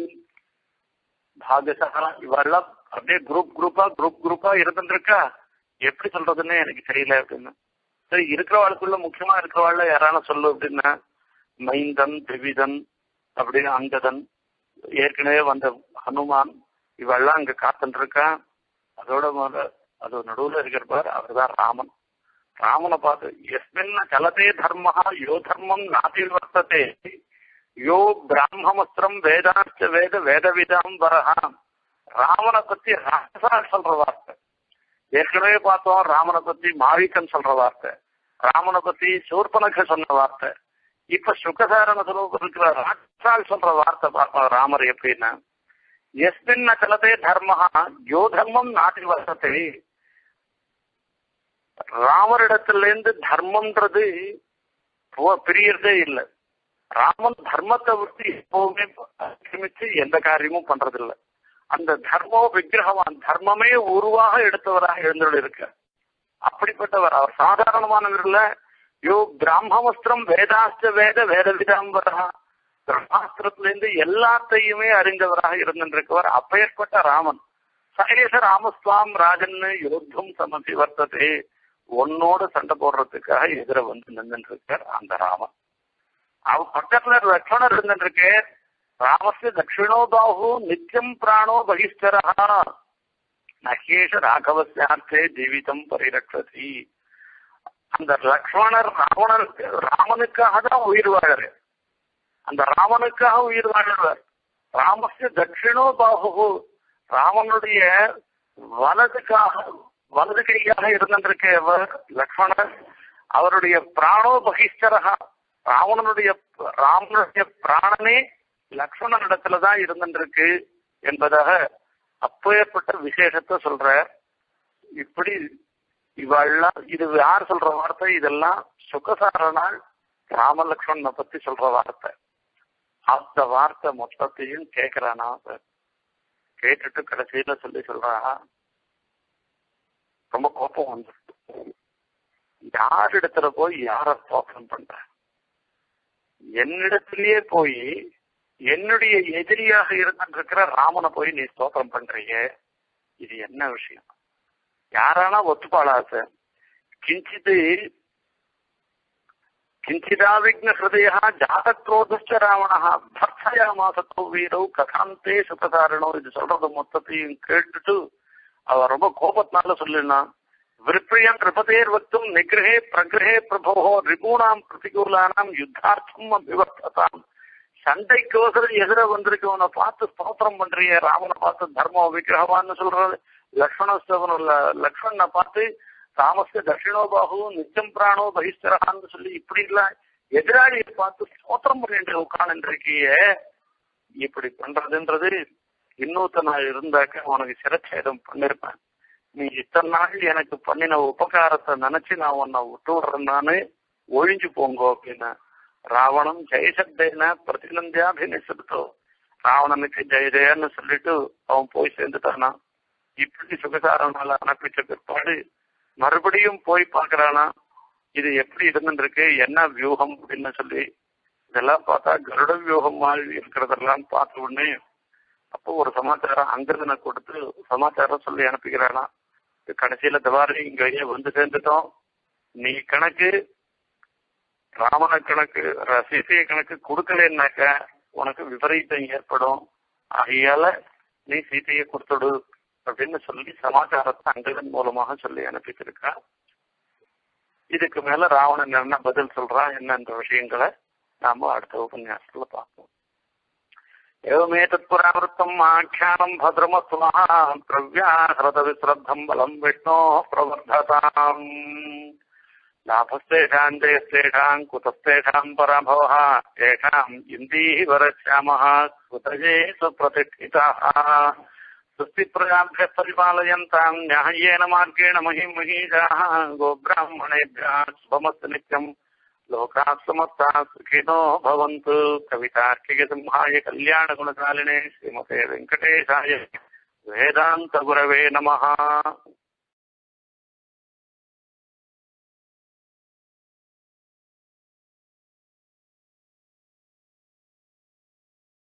பாகசா இவெல்லாம் அப்படியே குரூப் குரூப்பா குரூப் குரூப்பா இருந்துருக்கா எப்படி சொல்றதுன்னு எனக்கு தெரியல அப்படின்னு சரி இருக்கிறவாளுக்குள்ள முக்கியமா இருக்கிறவாள்ல யாரான சொல்லு அப்படின்னா மைந்தன் திவிதன் அப்படின்னு அங்கதன் ஏற்கனவே வந்த ஹனுமான் இவெல்லாம் அங்க காத்துட்டு இருக்கா அதோட முதல்ல அது நடுவுல இருக்கிறப்பார் அவர் தான் ராமன் ராமனை பார்த்து எஸ்மின்ன கலதே தர்மஹா யோ தர்மம் நாதி வர்த்ததே யோ பிராமமஸ்திரம் வேதாச்ச வேத வேதவிதாம் வரஹா ராமனை பத்தி ராசா சொல்ற வார்த்தை ஏற்கனவே பார்த்தோம் ராமனை பத்தி மாவிக்கன் சொல்ற வார்த்தை ராமனை பத்தி சூர்பனக சொன்ன வார்த்தை இப்ப சுகசாரண சுரூபம் இருக்கிற ராட்சால் சொல்ற வார்த்தை பார்ப்போம் ராமர் எப்படின்னா எஸ்மின்ன கலதே தர்மஹா யோ தர்மம் நாட்டி வசத்தை ராமரிடத்திலிருந்து தர்மம்ன்றது பிரியறதே இல்லை ராமன் தர்மத்தை விட்டு எப்பவுமே ஆக்கிரமிச்சு எந்த காரியமும் பண்றதில்லை அந்த தர்மோ விக்கிரகவான் தர்மமே உருவாக எடுத்தவராக எழுந்துள்ள இருக்க அப்படிப்பட்டவர் அவர் சாதாரணமானவர் இல்ல யோ பிராமவஸ்திரம் வேதாஸ்த வேத வேத விதாம்பரா பிரம்மாஸ்திரத்திலிருந்து எல்லாத்தையுமே அறிந்தவராக இருந்திருக்கவர் அப்பேற்பட்ட ராமன் சகலேச ராமஸ்வாம் ராஜன் யோத்தம் சமசி வர்த்ததே உன்னோட சண்டை போடுறதுக்காக எதிர வந்து நின்று இருக்கார் அந்த ராமன் அவ பக்கத்துல லக்ஷ்மணர் இருந்துருக்கு ராமஸ்ய தட்சிணோ பாஹு நித்தியம் பிராணோ பகிஷ்டரா நகேஷ ராகவசியார்த்தே ஜீவிதம் பரிரக்ஷதி அந்த லக்ஷ்மணர் ராவணருக்கு ராமனுக்காக தான் உயிர் வாழறார் அந்த ராமனுக்காக உயிர் வாழ்வார் ராமஸ்ய தட்சிணோ பாகு ராமனுடைய வலதுக்காக வலது கையாக இருந்திருக்கவர் லக்ஷ்மணர் அவருடைய பிராணோ பகிஷ்டரகா ராவணனுடைய ராமனுடைய பிராணனே லக்ஷ்மணனிடத்துலதான் இருந்திருக்கு என்பதாக அப்பேற்பட்ட விசேஷத்தை சொல்ற இப்படி இவெல்லாம் இது யார் சொல்ற வார்த்தை இதெல்லாம் சுகசாரனால் ராமலக்ஷ்மணனை பத்தி சொல்ற வார்த்தை அந்த வார்த்தை மொத்தத்தையும் கேட்கிறானா கேட்டுட்டு கடைசியில சொல்லி சொல்றா ரொம்ப கோபம் வந்துருக்கு யாரிடத்துல போய் யார ஸ்தோத்திரம் பண்ற என்னிடத்திலேயே போய் என்னுடைய எதிரியாக இருந்திருக்கிற ராமனை போய் நீ ஸ்தோத்திரம் பண்றீங்க இது என்ன விஷயம் யாரானா ஒத்துப்பாளா சார் கிஞ்சித் கிஞ்சிதாவிக்ன ஹிருதய ஜாதக்ரோதச்ச ராவண பர்த்தயாமாசத்தோ வீரோ கதாந்தே சுகதாரணோ இது சொல்றது மொத்தத்தையும் கேட்டுட்டு அவ ரொம்ப கோபத்தினால சொல்லினான் விருப்பியம் நிருபதேர் வக்தும் நிகிரகே பிரகிரகே பிரபோ ரிபூணாம் பிரதிகூலானாம் யுத்தார்த்தம் அபிவர்த்ததாம் சண்டைக்கோசரம் எதிர வந்திருக்கவனை பார்த்து ஸ்தோத்திரம் பண்றிய ராமனை பார்த்து தர்மம் விக்கிரகமான்னு சொல்றது லக்ஷ்மண லக்ஷ்மணனை பார்த்து ராமஸ்ய தட்சிணோபாகு நிச்சம் பிராணோ பகிஷ்டரான்னு சொல்லி இப்படி எல்லாம் எதிராளியை பார்த்து ஸ்தோத்திரம் பண்ணிட்டு உட்காந்துருக்கிய இப்படி பண்றதுன்றது இன்னொருத்த நான் இருந்தாக்க உனக்கு சிரச்சேதம் பண்ணிருப்பேன் நீ இத்தனை நாள் எனக்கு பண்ணின உபகாரத்தை நினைச்சு நான் உன்னை விட்டு விடுறேன்னு ஒழிஞ்சு போங்கோ அப்படின்னா ராவணம் ஜெயசப்தேன பிரதிநந்தியாபினிசத்தோ ராவணனுக்கு ஜெய ஜெயன்னு சொல்லிட்டு அவன் போய் சேர்ந்துட்டானா இப்படி சுகசாரனால அனுப்பிச்ச பிற்பாடு மறுபடியும் போய் பாக்குறானா இது எப்படி இருந்துருக்கு என்ன வியூகம் அப்படின்னு சொல்லி இதெல்லாம் பார்த்தா கருட வியூகம் மாதிரி இருக்கிறதெல்லாம் பார்த்த உடனே அப்போ ஒரு சமாச்சாரம் அங்கிருந்தனை கொடுத்து சமாச்சாரம் சொல்லி அனுப்பிக்கிறானா கடைசியில தவாரி இங்க வந்து சேர்ந்துட்டோம் நீ கணக்கு ராமன கணக்கு சீசைய கணக்கு கொடுக்கலன்னாக்க உனக்கு விபரீதம் ஏற்படும் ஆகையால நீ சீத்தையை கொடுத்துடு அப்படின்னு சொல்லி சமாச்சாரத்தை அங்கதன் மூலமாக சொல்லி அனுப்பிச்சிருக்கா இதுக்கு மேல ராவணன் என்ன பதில் சொல்றான் என்னன்ற விஷயங்களை நாம அடுத்த உபன்யாசத்துல பார்ப்போம் एवमेतत्पुरावृत्तम् आख्यानम् भद्रमस्वः प्रव्याहृतविश्रद्धम् बलम् विष्णो प्रवर्धताम् लाभस्तेषाम् जयस्तेषाम् कुतस्तेषाम् पराभवः तेषाम् इन्दीवरश्यामः कुतये सुप्रतिष्ठिताः सुस्तिप्रजाभ्यः परिपालयन्ताम् न्याय्येन मार्गेण महिम् महीषाः गोब्राह्मणेभ्यः शुभमस्तु नित्यम् लोकाः समस्ताः सुखिनो भवन्तु कवितार्किकसिंहाय कल्याणगुणकालिने श्रीमते वेङ्कटेशाय वेदान्तगुरवे नमः